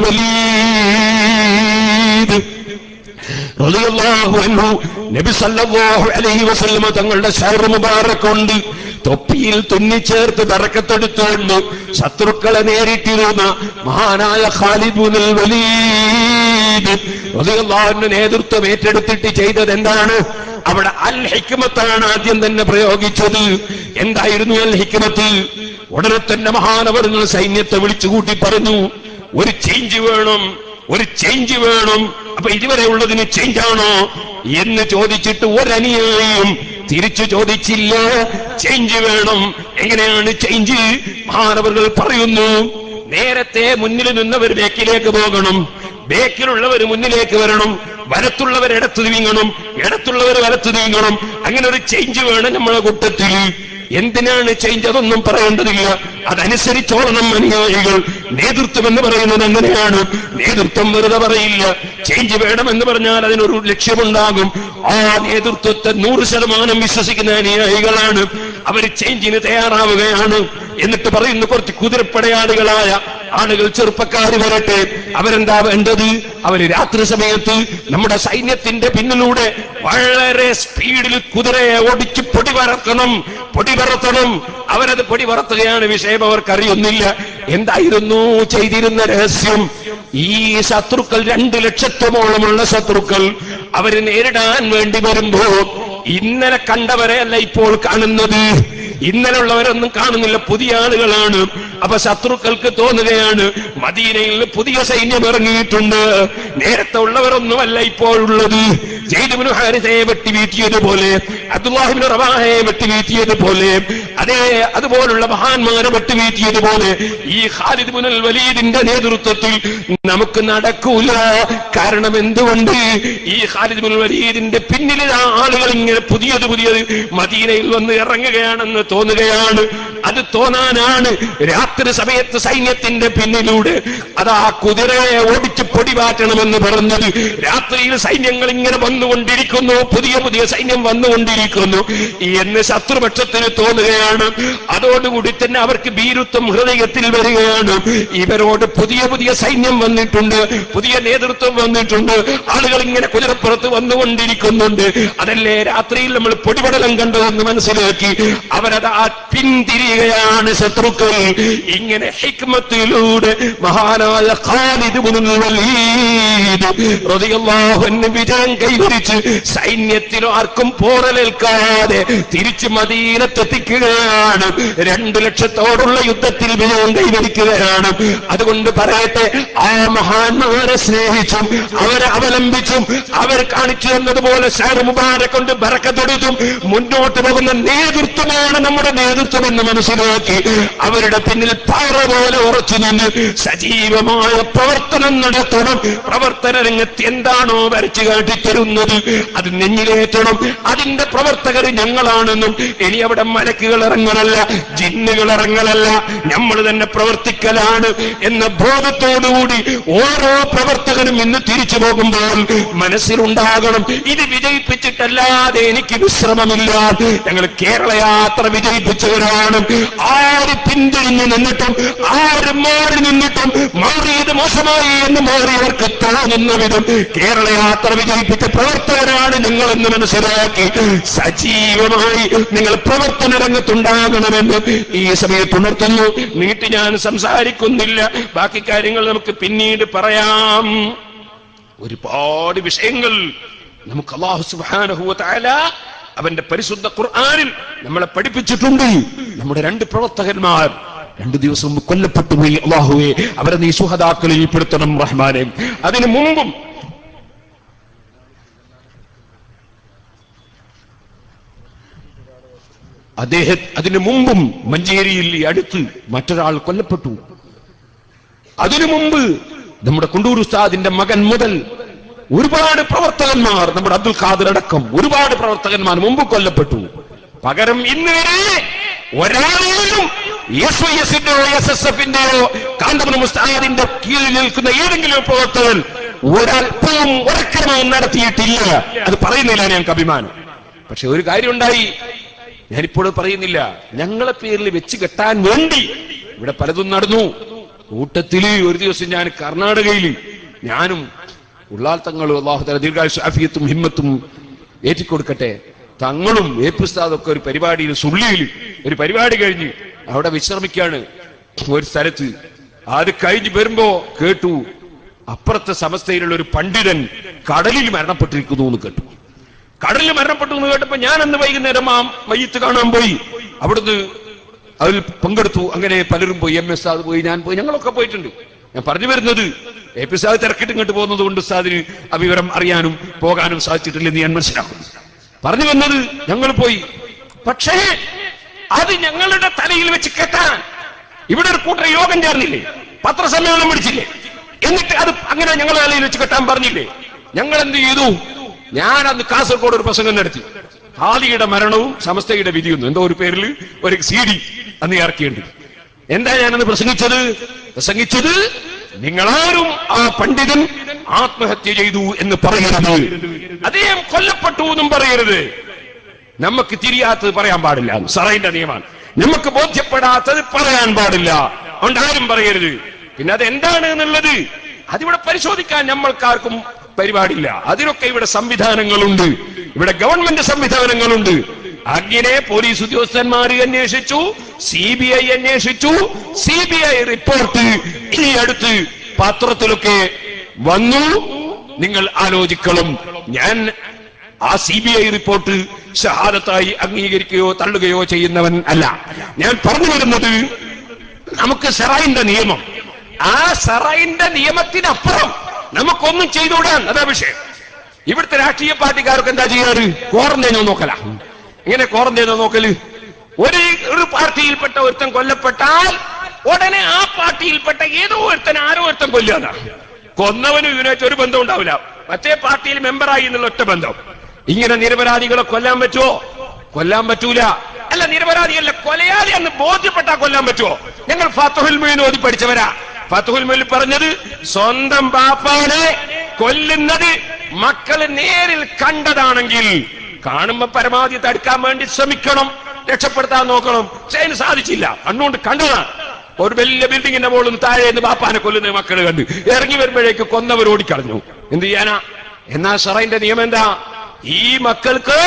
B: വലീദ് റളിയല്ലാഹു അൻഹു നബി സല്ലല്ലാഹു അലൈഹി വസല്ലമ തങ്ങളുടെ ഷഹർ മുബാറക് കൊണ്ട് തൊപ്പിയിൽ തുന്നിച്ചേർത്ത് തറക്കത്തെടുത്തുകൊണ്ട് ശത്രുക്കളെ നേരിട്ടിരുന്ന മഹാനായ ഖാലിദുൽ വലീദ് റളിയല്ലാഹുവിന്റെ നേതൃത്വം ഏറ്റെടുത്തിട്ട് ചെയ്തത് എന്താണ് അവിടെ അൽ ഹിക്മത്താണ് ആദ്യം തന്നെ പ്രയോഗിച്ചത് എന്തായിരുന്നു അൽ ഹിക്മത്ത് ഉടനെ തന്നെ മഹാനവറുകൾ സൈന്യത്തെ വിളിച്ചുകൂട്ടി പറഞ്ഞു ഒരു ചേഞ്ച് വേണം ഒരു ചേഞ്ച് വേണം അപ്പൊ ഇതുവരെ ഉള്ളതിന് ചേഞ്ച് ആണോ എന്ന് ചോദിച്ചിട്ട് ഒരനിയായും തിരിച്ചു ചോദിച്ചില്ല ചേഞ്ച് വേണം എങ്ങനെയാണ് ചേഞ്ച് മഹാനവറുകൾ പറയുന്നു നേരത്തെ മുന്നിൽ നിന്നവർ ബേക്കിലേക്ക് പോകണം ബേക്കിലുള്ളവർ മുന്നിലേക്ക് വരണം വലത്തുള്ളവർ ഇടത്ത് നീങ്ങണം ഇടത്തുള്ളവർ വലത്ത് നീങ്ങണം അങ്ങനെ ഒരു ചേഞ്ച് വേണം നമ്മളെ കൂട്ടത്തിൽ എന്തിനാണ് ചേഞ്ച് അതൊന്നും പറയേണ്ടതില്ല അതനുസരിച്ചോളണം അനുയായികൾ നേതൃത്വം എന്ന് പറയുന്നത് അങ്ങനെയാണ് നേതൃത്വം വെറുതെ പറയില്ല ചേഞ്ച് വേണമെന്ന് പറഞ്ഞാൽ അതിനൊരു ലക്ഷ്യമുണ്ടാകും ആ നേതൃത്വത്തെ നൂറ് ശതമാനം വിശ്വസിക്കുന്ന അനുയായികളാണ് അവർ ചേഞ്ചിന് തയ്യാറാവുകയാണ് എന്നിട്ട് പറയുന്നു കുറച്ച് കുതിരപ്പടയാളികളായ ആളുകൾ ചെറുപ്പക്കാർ വരട്ടെ അവരെന്താ വേണ്ടത് അവര് രാത്രി സമയത്ത് നമ്മുടെ സൈന്യത്തിന്റെ പിന്നിലൂടെ വളരെ സ്പീഡിൽ കുതിരയെ ഓടിച്ച് പൊടി പറത്തണം പൊടി പറത്തണം അവരത് പൊടി പറത്തുകയാണ് വിഷയം അവർക്ക് അറിയുന്നില്ല എന്തായിരുന്നു ചെയ്തിരുന്ന രഹസ്യം ഈ ശത്രുക്കൾ രണ്ട് ലക്ഷത്തോളമുള്ള ശത്രുക്കൾ അവര് നേരിടാൻ വേണ്ടി വരുമ്പോ ഇന്നലെ കണ്ടവരെ അല്ല ഇപ്പോൾ കാണുന്നത് ഇന്നലെ ഉള്ളവരൊന്നും കാണുന്നില്ല പുതിയ ആളുകളാണ് അപ്പൊ ശത്രുക്കൾക്ക് തോന്നുകയാണ് മദീനയിൽ പുതിയ സൈന്യം ഇറങ്ങിയിട്ടുണ്ട് നേരത്തെ ഉള്ളവരൊന്നുമല്ല ഇപ്പോഴുള്ളത് ജയ്ദുബിന് ഹാരിസയെ വെട്ടി വീഴ്ത്തിയതുപോലെ അബ്ദുല്ലാഹിബിന് റവാഹയെ വെട്ടി വീഴ്ത്തിയതുപോലെ അതേ അതുപോലുള്ള മഹാന്മാരെ വെട്ടി വീഴ്ത്തിയതുപോലെ ഈ ഖാലിദ് ബുനൽ വലീദിന്റെ നേതൃത്വത്തിൽ നമുക്ക് നടക്കൂല കാരണം എന്തുകൊണ്ട് ഈ ഖാലിദ് ബുനൽ വലീദിന്റെ പിന്നിൽ ആ ആളുകൾ ഇങ്ങനെ പുതിയത് പുതിയത് മദീനയിൽ വന്ന് ഇറങ്ങുകയാണെന്ന് തോന്നുകയാണ് അത് തോന്നാനാണ് രാത്രി സമയത്ത് സൈന്യത്തിന്റെ പിന്നിലൂടെ അതാ കുതിരയെ ഓടിച്ച് പൊടി മാറ്റണമെന്ന് പറഞ്ഞത് രാത്രിയിൽ സൈന്യങ്ങൾ ഇങ്ങനെ വന്നുകൊണ്ടിരിക്കുന്നു പുതിയ പുതിയ സൈന്യം വന്നുകൊണ്ടിരിക്കുന്നു എന്ന് ശത്രുപക്ഷത്തിന് തോന്നുകയാണ് അതോടുകൂടി തന്നെ അവർക്ക് ഭീരുത്വം ഹൃദയത്തിൽ വരികയാണ് ഇവരോട് പുതിയ പുതിയ സൈന്യം വന്നിട്ടുണ്ട് പുതിയ നേതൃത്വം വന്നിട്ടുണ്ട് ആളുകൾ ഇങ്ങനെ കുതിരപ്പുറത്ത് വന്നുകൊണ്ടിരിക്കുന്നുണ്ട് അതല്ലേ രാത്രിയിൽ നമ്മൾ പൊടിപടലം കണ്ടതെന്ന് മനസ്സിലാക്കി അവരത് ആ പിന്തിരിയുകയാണ് ശത്രുക്കൾ ഇങ്ങനെ ഹിക്മത്തിലൂടെ മഹാനായ ഖാലിദ് ഇബ്നുൽ വലീദ് റളിയല്ലാഹു അൻഹു വിജയം കൈവരിച്ച് സൈന്യത്തിനും ആർക്കും പോറലേൽക്കാതെ തിരിച്ച് മദീനത്തെത്തിക്കുകയാണ് കൊല്ലുകയാണ് രണ്ടു ലക്ഷത്തോടുള്ള യുദ്ധത്തിൽ വിജയം കൈവരിക്കുകയാണ് അതുകൊണ്ട് പറയട്ടെ ആ മഹാന്മാരെ സ്നേഹിച്ചും അവരെ അവലംബിച്ചും അവർ കാണിച്ചു തന്നതുപോലെ ഷാർ മുബാരെ കൊണ്ട് ബറക്കത്തെടുത്തും മുന്നോട്ട് പോകുന്ന നേതൃത്വമാണ് നമ്മുടെ നേതൃത്വം എന്ന് മനസ്സിലാക്കി അവരുടെ പിന്നിൽ പാറ പോലെ ഉറച്ചു നിന്ന് സജീവമായ പ്രവർത്തനം നടത്തണം പ്രവർത്തന രംഗത്ത് എന്താണോ വരച്ചു കാട്ടിത്തരുന്നത് അത് നെഞ്ഞിലേറ്റണം അതിന്റെ പ്രവർത്തകർ ഞങ്ങളാണെന്നും ഇനി അവിടെ മലക്കുകൾ ഇറങ്ങലല്ല ജിന്നുകൾ ഇറങ്ങലല്ല നമ്മൾ തന്നെ പ്രവർത്തിക്കലാണ് എന്ന ബോധത്തോടുകൂടി ഓരോ പ്രവർത്തകനും ഇന്ന് തിരിച്ചു പോകുമ്പോൾ മനസ്സിലുണ്ടാകണം ഇത് വിജയിപ്പിച്ചിട്ടല്ലാതെ എനിക്ക് വിശ്രമമില്ല ഞങ്ങൾ കേരള യാത്ര വിജയിപ്പിച്ചവരാണ് ആര് പിന്തിരിഞ്ഞു നിന്നിട്ടും ആര് മാറി നിന്നിട്ടും മാറിയത് മോശമായി എന്ന് മാറിയവർക്ക് തോന്നുന്ന വിധം കേരള യാത്ര വിജയിപ്പിച്ച പ്രവർത്തകരാണ് നിങ്ങളെന്ന് മനസ്സിലാക്കി സജീവമായി നിങ്ങൾ പ്രവർത്തന രംഗത്തുണ്ടാകണമെന്ന് ഈ സമയത്ത് ഉണർത്തുന്നു നീട്ടി ഞാൻ സംസാരിക്കുന്നില്ല ബാക്കി കാര്യങ്ങൾ നമുക്ക് പിന്നീട് പറയാം ഒരുപാട് വിഷയങ്ങൾ നമുക്ക് അള്ളാഹു സുബ്ഹാനഹു വ തആല അവന്റെ പരിശുദ്ധ ഖുർആനിൽ നമ്മളെ പഠിപ്പിച്ചിട്ടുണ്ട് നമ്മുടെ രണ്ട് പ്രവർത്തകന്മാർ രണ്ടു ദിവസം മുമ്പ് കൊല്ലപ്പെട്ടു പോയി അള്ളാഹുവെ അവരെ നീ സുഹദാക്കളിൽ പെടുത്തണം റഹ്മാനെ അതിനു മുമ്പും അദ്ദേഹം അതിനു മുമ്പും മഞ്ചേരിയിൽ ഈ അടുത്ത് മറ്റൊരാൾ കൊല്ലപ്പെട്ടു അതിനു മുമ്പ് നമ്മുടെ കുണ്ടൂർ ഉസ്താദിന്റെ മകൻ മുതൽ ഒരുപാട് പ്രവർത്തകന്മാർ നമ്മുടെ അബ്ദുൽ ഖാദർ അടക്കം ഒരുപാട് പ്രവർത്തകന്മാർ മുമ്പ് കൊല്ലപ്പെട്ടു പകരം ഇന്ന് വരെ ഒരാളെങ്കിലും എസ് വൈ എസിന്റെയോ എസ് എസ് എഫിന്റെയോ കാന്തപുരം ഉസ്താദിന്റെ കീഴിൽ നിൽക്കുന്ന ഏതെങ്കിലും പ്രവർത്തകൻ ഒരല്പവും ഒരക്രമവും നടത്തിയിട്ടില്ല അത് പറയുന്നില്ല ഞങ്ങൾക്ക് അഭിമാനം പക്ഷെ ഒരു കാര്യം ഉണ്ടായി ഞാനിപ്പോൾ പറയുന്നില്ല ഞങ്ങളെ പേരിൽ വെച്ച് കെട്ടാൻ വേണ്ടി ഇവിടെ പലതും നടന്നു കൂട്ടത്തില് ഒരു ദിവസം ഞാൻ കർണാടകയിൽ ഞാനും ഉള്ളാൽ തങ്ങളും അള്ളാഹു ദീർഘായുസ് ആഫിയത്തും ഹിമ്മത്തും ഏറ്റിക്കൊടുക്കട്ടെ തങ്ങളും എ പുസ്താദൊക്കെ ഒരു പരിപാടിയിൽ സുള്ളിയിൽ ഒരു പരിപാടി കഴിഞ്ഞ് അവിടെ വിശ്രമിക്കാണ് ഒരു സ്ഥലത്ത് അത് കഴിഞ്ഞ് വരുമ്പോ കേട്ടു അപ്പുറത്തെ സമസ്തയിലുള്ള ഒരു പണ്ഡിതൻ കടലിൽ മരണപ്പെട്ടിരിക്കുന്നു എന്ന് കേട്ടു കടലിൽ മരണപ്പെട്ടു എന്ന് കേട്ടപ്പോ ഞാൻ അന്ന് വൈകുന്നേരം ആ മയ്യത്ത് കാണാൻ പോയി അവിടുന്ന് അതിൽ പങ്കെടുത്തു അങ്ങനെ പലരും പോയി എം എസ് സാദ് പോയി ഞാൻ പോയി ഞങ്ങളൊക്കെ പോയിട്ടുണ്ട് ഞാൻ പറഞ്ഞു വരുന്നത് എ പി സാദ് തിരക്കിട്ട് ഇങ്ങോട്ട് പോകുന്നത് കൊണ്ട് സാദിന് ആ വിവരം അറിയാനും പോകാനും സാധിച്ചിട്ടില്ലെന്ന് ഞാൻ മനസ്സിലാക്കുന്നു പറഞ്ഞു വന്നത് ഞങ്ങൾ പോയി പക്ഷേ അത് ഞങ്ങളുടെ തലയിൽ വെച്ച് കെട്ടാൻ ഇവിടെ ഒരു കൂട്ടർ യോഗം ചേർന്നില്ലേ പത്രസമ്മേളനം വിളിച്ചില്ലേ എന്നിട്ട് അത് അങ്ങനെ ഞങ്ങളുടെ തലയിൽ വെച്ച് കെട്ടാൻ പറഞ്ഞില്ലേ ഞങ്ങൾ എന്ത് ചെയ്തു ഞാൻ അന്ന് കാസർഗോഡ് ഒരു പ്രസംഗം നടത്തി ഹാദിയുടെ മരണവും സമസ്തയുടെ വിധിയൊന്നും എന്തോ ഒരു പേരിൽ ഒരു സി ഡി അന്ന് ഇറക്കിയുണ്ട് എന്താ ഞാനന്ന് പ്രസംഗിച്ചത് പ്രസംഗിച്ചത് നിങ്ങളാരും ആ പണ്ഡിതൻ ആത്മഹത്യ ചെയ്തു എന്ന് പറയരുത് അദ്ദേഹം കൊല്ലപ്പെട്ടു എന്നും പറയരുത് നമുക്ക് തിരിയാത്തത് പറയാൻ പാടില്ല സറൈന്റെ നിയമമാണ് നമുക്ക് ബോധ്യപ്പെടാത്തത് പറയാൻ പാടില്ല അതുകൊണ്ട് ആരും പറയരുത് പിന്നെ അത് എന്താണ് എന്നുള്ളത് അതിവിടെ പരിശോധിക്കാൻ നമ്മൾക്കാർക്കും പരിപാടില്ല അതിനൊക്കെ ഇവിടെ സംവിധാനങ്ങളുണ്ട് ഇവിടെ ഗവൺമെന്റ് സംവിധാനങ്ങളുണ്ട് അങ്ങനെ പോലീസ് ഉദ്യോഗസ്ഥന്മാർ അന്വേഷിച്ചു സി ബി ഐ അന്വേഷിച്ചു സി ബി ഐ റിപ്പോർട്ട് ഈ അടുത്ത് പത്രത്തിലൊക്കെ വന്നു നിങ്ങൾ ആലോചിക്കണം ഞാൻ ആ സി ബി ഐ റിപ്പോർട്ട് ഷഹാദത്തായി അംഗീകരിക്കുകയോ തള്ളുകയോ ചെയ്യുന്നവൻ അല്ല ഞാൻ പറഞ്ഞു വരുന്നത് നമുക്ക് സെറൈന്റെ നിയമം ആ സെറൈന്റെ നിയമത്തിനപ്പുറം നമുക്കൊന്നും ചെയ്തുകൂടാൻ അതാ വിഷയം ഇവിടുത്തെ രാഷ്ട്രീയ പാർട്ടിക്കാർക്ക് എന്താ ചെയ്യാറ് ക്വാറന്റൈനോ നോക്കല ഇങ്ങനെ ക്വാറന്റൈനോ നോക്കല് ഒരു ഒരു പാർട്ടിയിൽപ്പെട്ട ഒരുത്തൻ കൊല്ലപ്പെട്ടാൽ ഉടനെ ആ പാർട്ടിയിൽപ്പെട്ട ഏതോ ഒരുത്തൻ ആരോ ഒരുത്തൻ കൊല്ലുക കൊന്നവനും ഇവനായിട്ട് ഒരു ബന്ധം ഉണ്ടാവില്ല മറ്റേ പാർട്ടിയിൽ മെമ്പറായി എന്നുള്ള ഒറ്റ ബന്ധം ഇങ്ങനെ നിരപരാധികളെ കൊല്ലാൻ പറ്റുമോ കൊല്ലാൻ പറ്റൂല അല്ല നിരപരാധിയല്ല കൊലയാളി എന്ന് ബോധ്യപ്പെട്ടാ കൊല്ലാൻ പറ്റുമോ ഞങ്ങൾ ഫത്തുഹുൽ മൊയ്ൻ ഓതി പഠിച്ചവരാ ഫത്തുഹുൽ മൊയ്ൻ പറഞ്ഞത് സ്വന്തം ബാപ്പാനെ കൊല്ലുന്നത് മക്കള് നേരിൽ കണ്ടതാണെങ്കിൽ കാണുമ്പോ പരമാവധി തടുക്കാൻ വേണ്ടി ശ്രമിക്കണം രക്ഷപ്പെടുത്താൻ നോക്കണം പക്ഷെ അതിന് സാധിച്ചില്ല കണ്ണുകൊണ്ട് കണ്ടതാണ് ഒരു വലിയ ബിൽഡിങ്ങിന്റെ മുകളിൽ നിന്ന് താഴെ നിന്ന് ബാപ്പാനെ കൊല്ലുന്ന മക്കൾ കണ്ട് ഇറങ്ങി വരുമ്പോഴേക്ക് കൊന്നവർ ഓടിക്കളഞ്ഞു എന്ത് ചെയ്യാനാ എന്നാ ഷറൈന്റെ നിയമം എന്താ ഈ മക്കൾക്ക്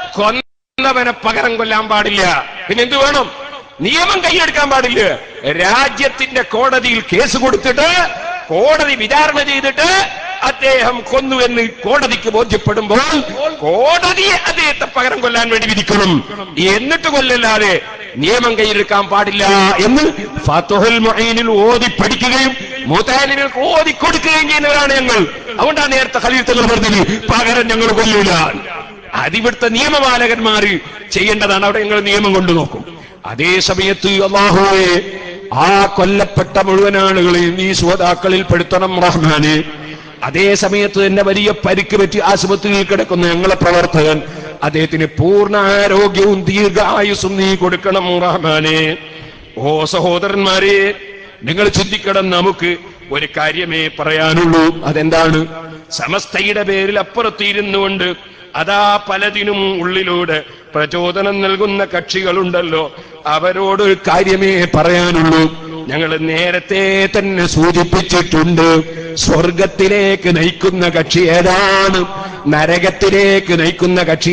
B: കൊന്നവനെ പകരം കൊല്ലാൻ പാടില്ല പിന്നെ എന്ത് വേണം നിയമം കൈയെടുക്കാൻ പാടില്ല രാജ്യത്തിന്റെ കോടതിയിൽ കേസ് കൊടുത്തിട്ട് കോടതി വിചാരണ ചെയ്തിട്ട് അദ്ദേഹം കൊന്നു എന്ന് കോടതിക്ക് ബോധ്യപ്പെടുമ്പോൾ കോടതി അദ്ദേഹത്തെ പകരം കൊല്ലാൻ വേണ്ടി വിധിക്കണം എന്നിട്ട് കൊല്ലല്ലാതെ നിയമം കയ്യിലെടുക്കാൻ പാടില്ല എന്ന് ഫത്തുഹുൽ മൊഹീനിൽ ഓതി പഠിക്കുകയും മുത്താലിമികൾക്ക് ഓതി കൊടുക്കുകയും ചെയ്യുന്നവരാണ് ഞങ്ങൾ അതുകൊണ്ടാണ് നേരത്തെ ഖലീൽ തങ്ങൾ പറഞ്ഞത് പകരം ഞങ്ങൾ കൊല്ലൂല അതിവിടുത്തെ നിയമപാലകന്മാർ ചെയ്യേണ്ടതാണ് അവിടെ ഞങ്ങൾ നിയമം കൊണ്ടു നോക്കും അതേ സമയത്ത് അള്ളാഹുവെ ആ കൊല്ലപ്പെട്ട മുഴുവൻ ആളുകളെയും നീ സുഹതാക്കളിൽ പെടുത്തണം റഹ്മാനെ അതേ സമയത്ത് തന്നെ വലിയ പരിക്ക് പറ്റി ആശുപത്രിയിൽ കിടക്കുന്ന ഞങ്ങളെ പ്രവർത്തകൻ അദ്ദേഹത്തിന് പൂർണ്ണ ആരോഗ്യവും ദീർഘായുസും നീ കൊടുക്കണം റഹ്മാനെ ഓ സഹോദരന്മാരെ നിങ്ങൾ ചിന്തിക്കണം നമുക്ക് ഒരു കാര്യമേ പറയാനുള്ളൂ അതെന്താണ് സമസ്തയുടെ പേരിൽ അപ്പുറത്തിരുന്നു കൊണ്ട് അതാ പലതിനും ഉള്ളിലൂടെ പ്രചോദനം നൽകുന്ന കക്ഷികളുണ്ടല്ലോ അവരോട് ഒരു കാര്യമേ പറയാനുള്ളൂ ഞങ്ങൾ നേരത്തെ തന്നെ സൂചിപ്പിച്ചിട്ടുണ്ട് സ്വർഗത്തിലേക്ക് നയിക്കുന്ന കക്ഷി ഏതാണ് നരകത്തിലേക്ക് നയിക്കുന്ന കക്ഷി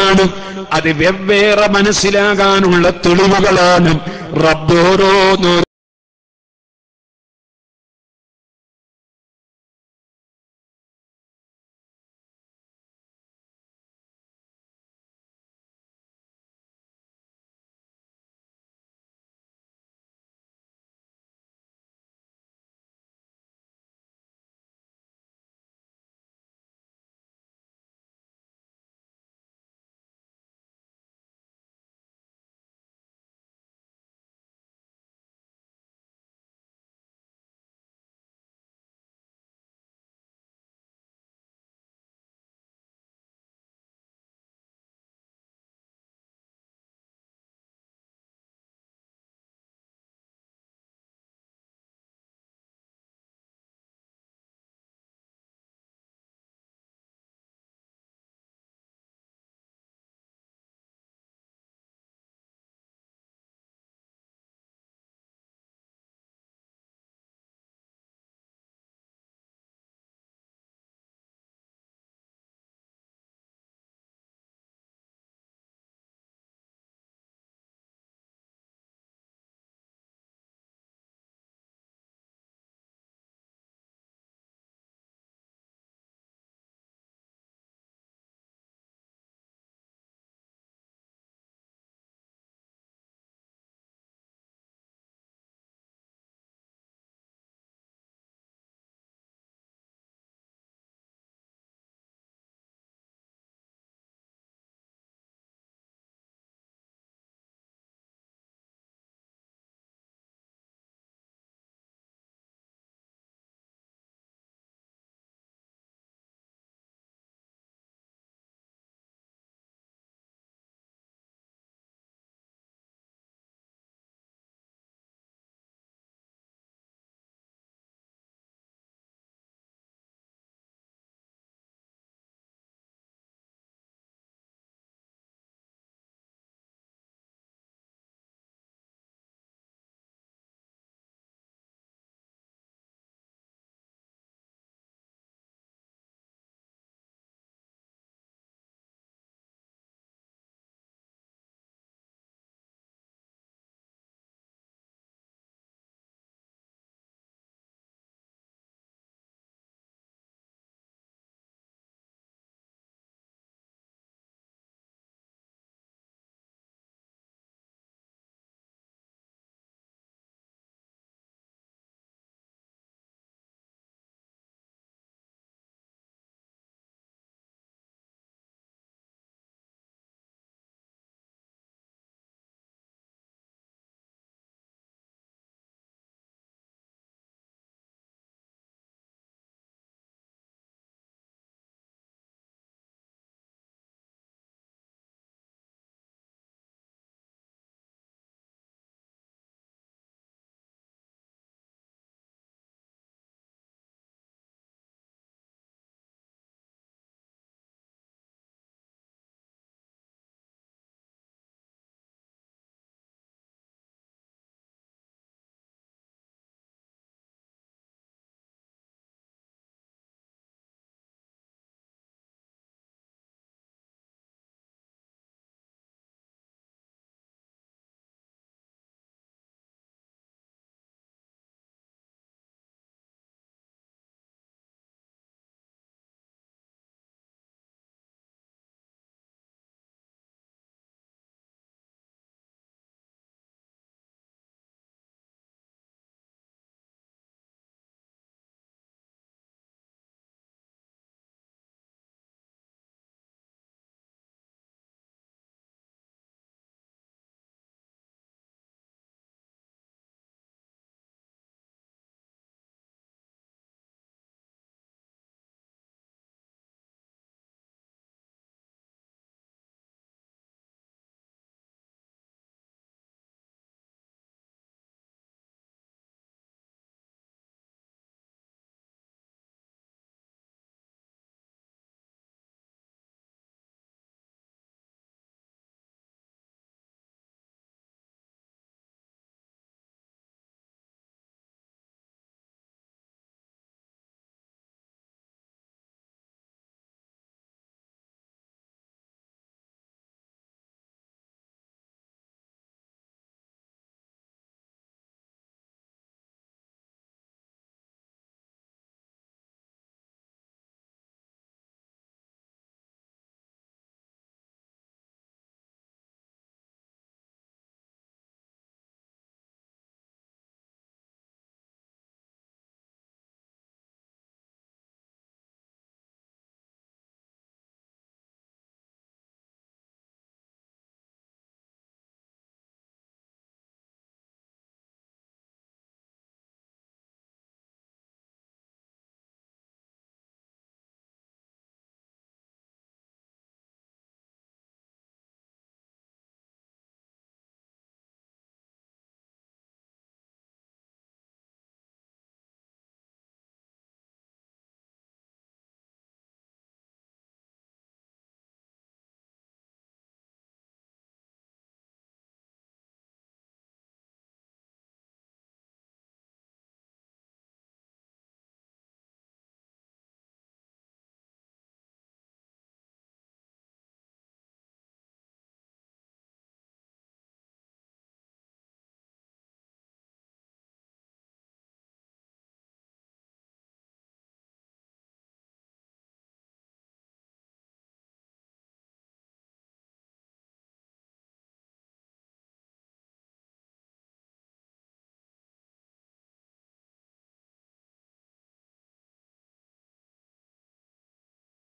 B: ഏതാണ് അത് വെവ്വേറെ മനസ്സിലാകാനുള്ള തെളിവുകളാണ് റബ്ബോരോന്നോ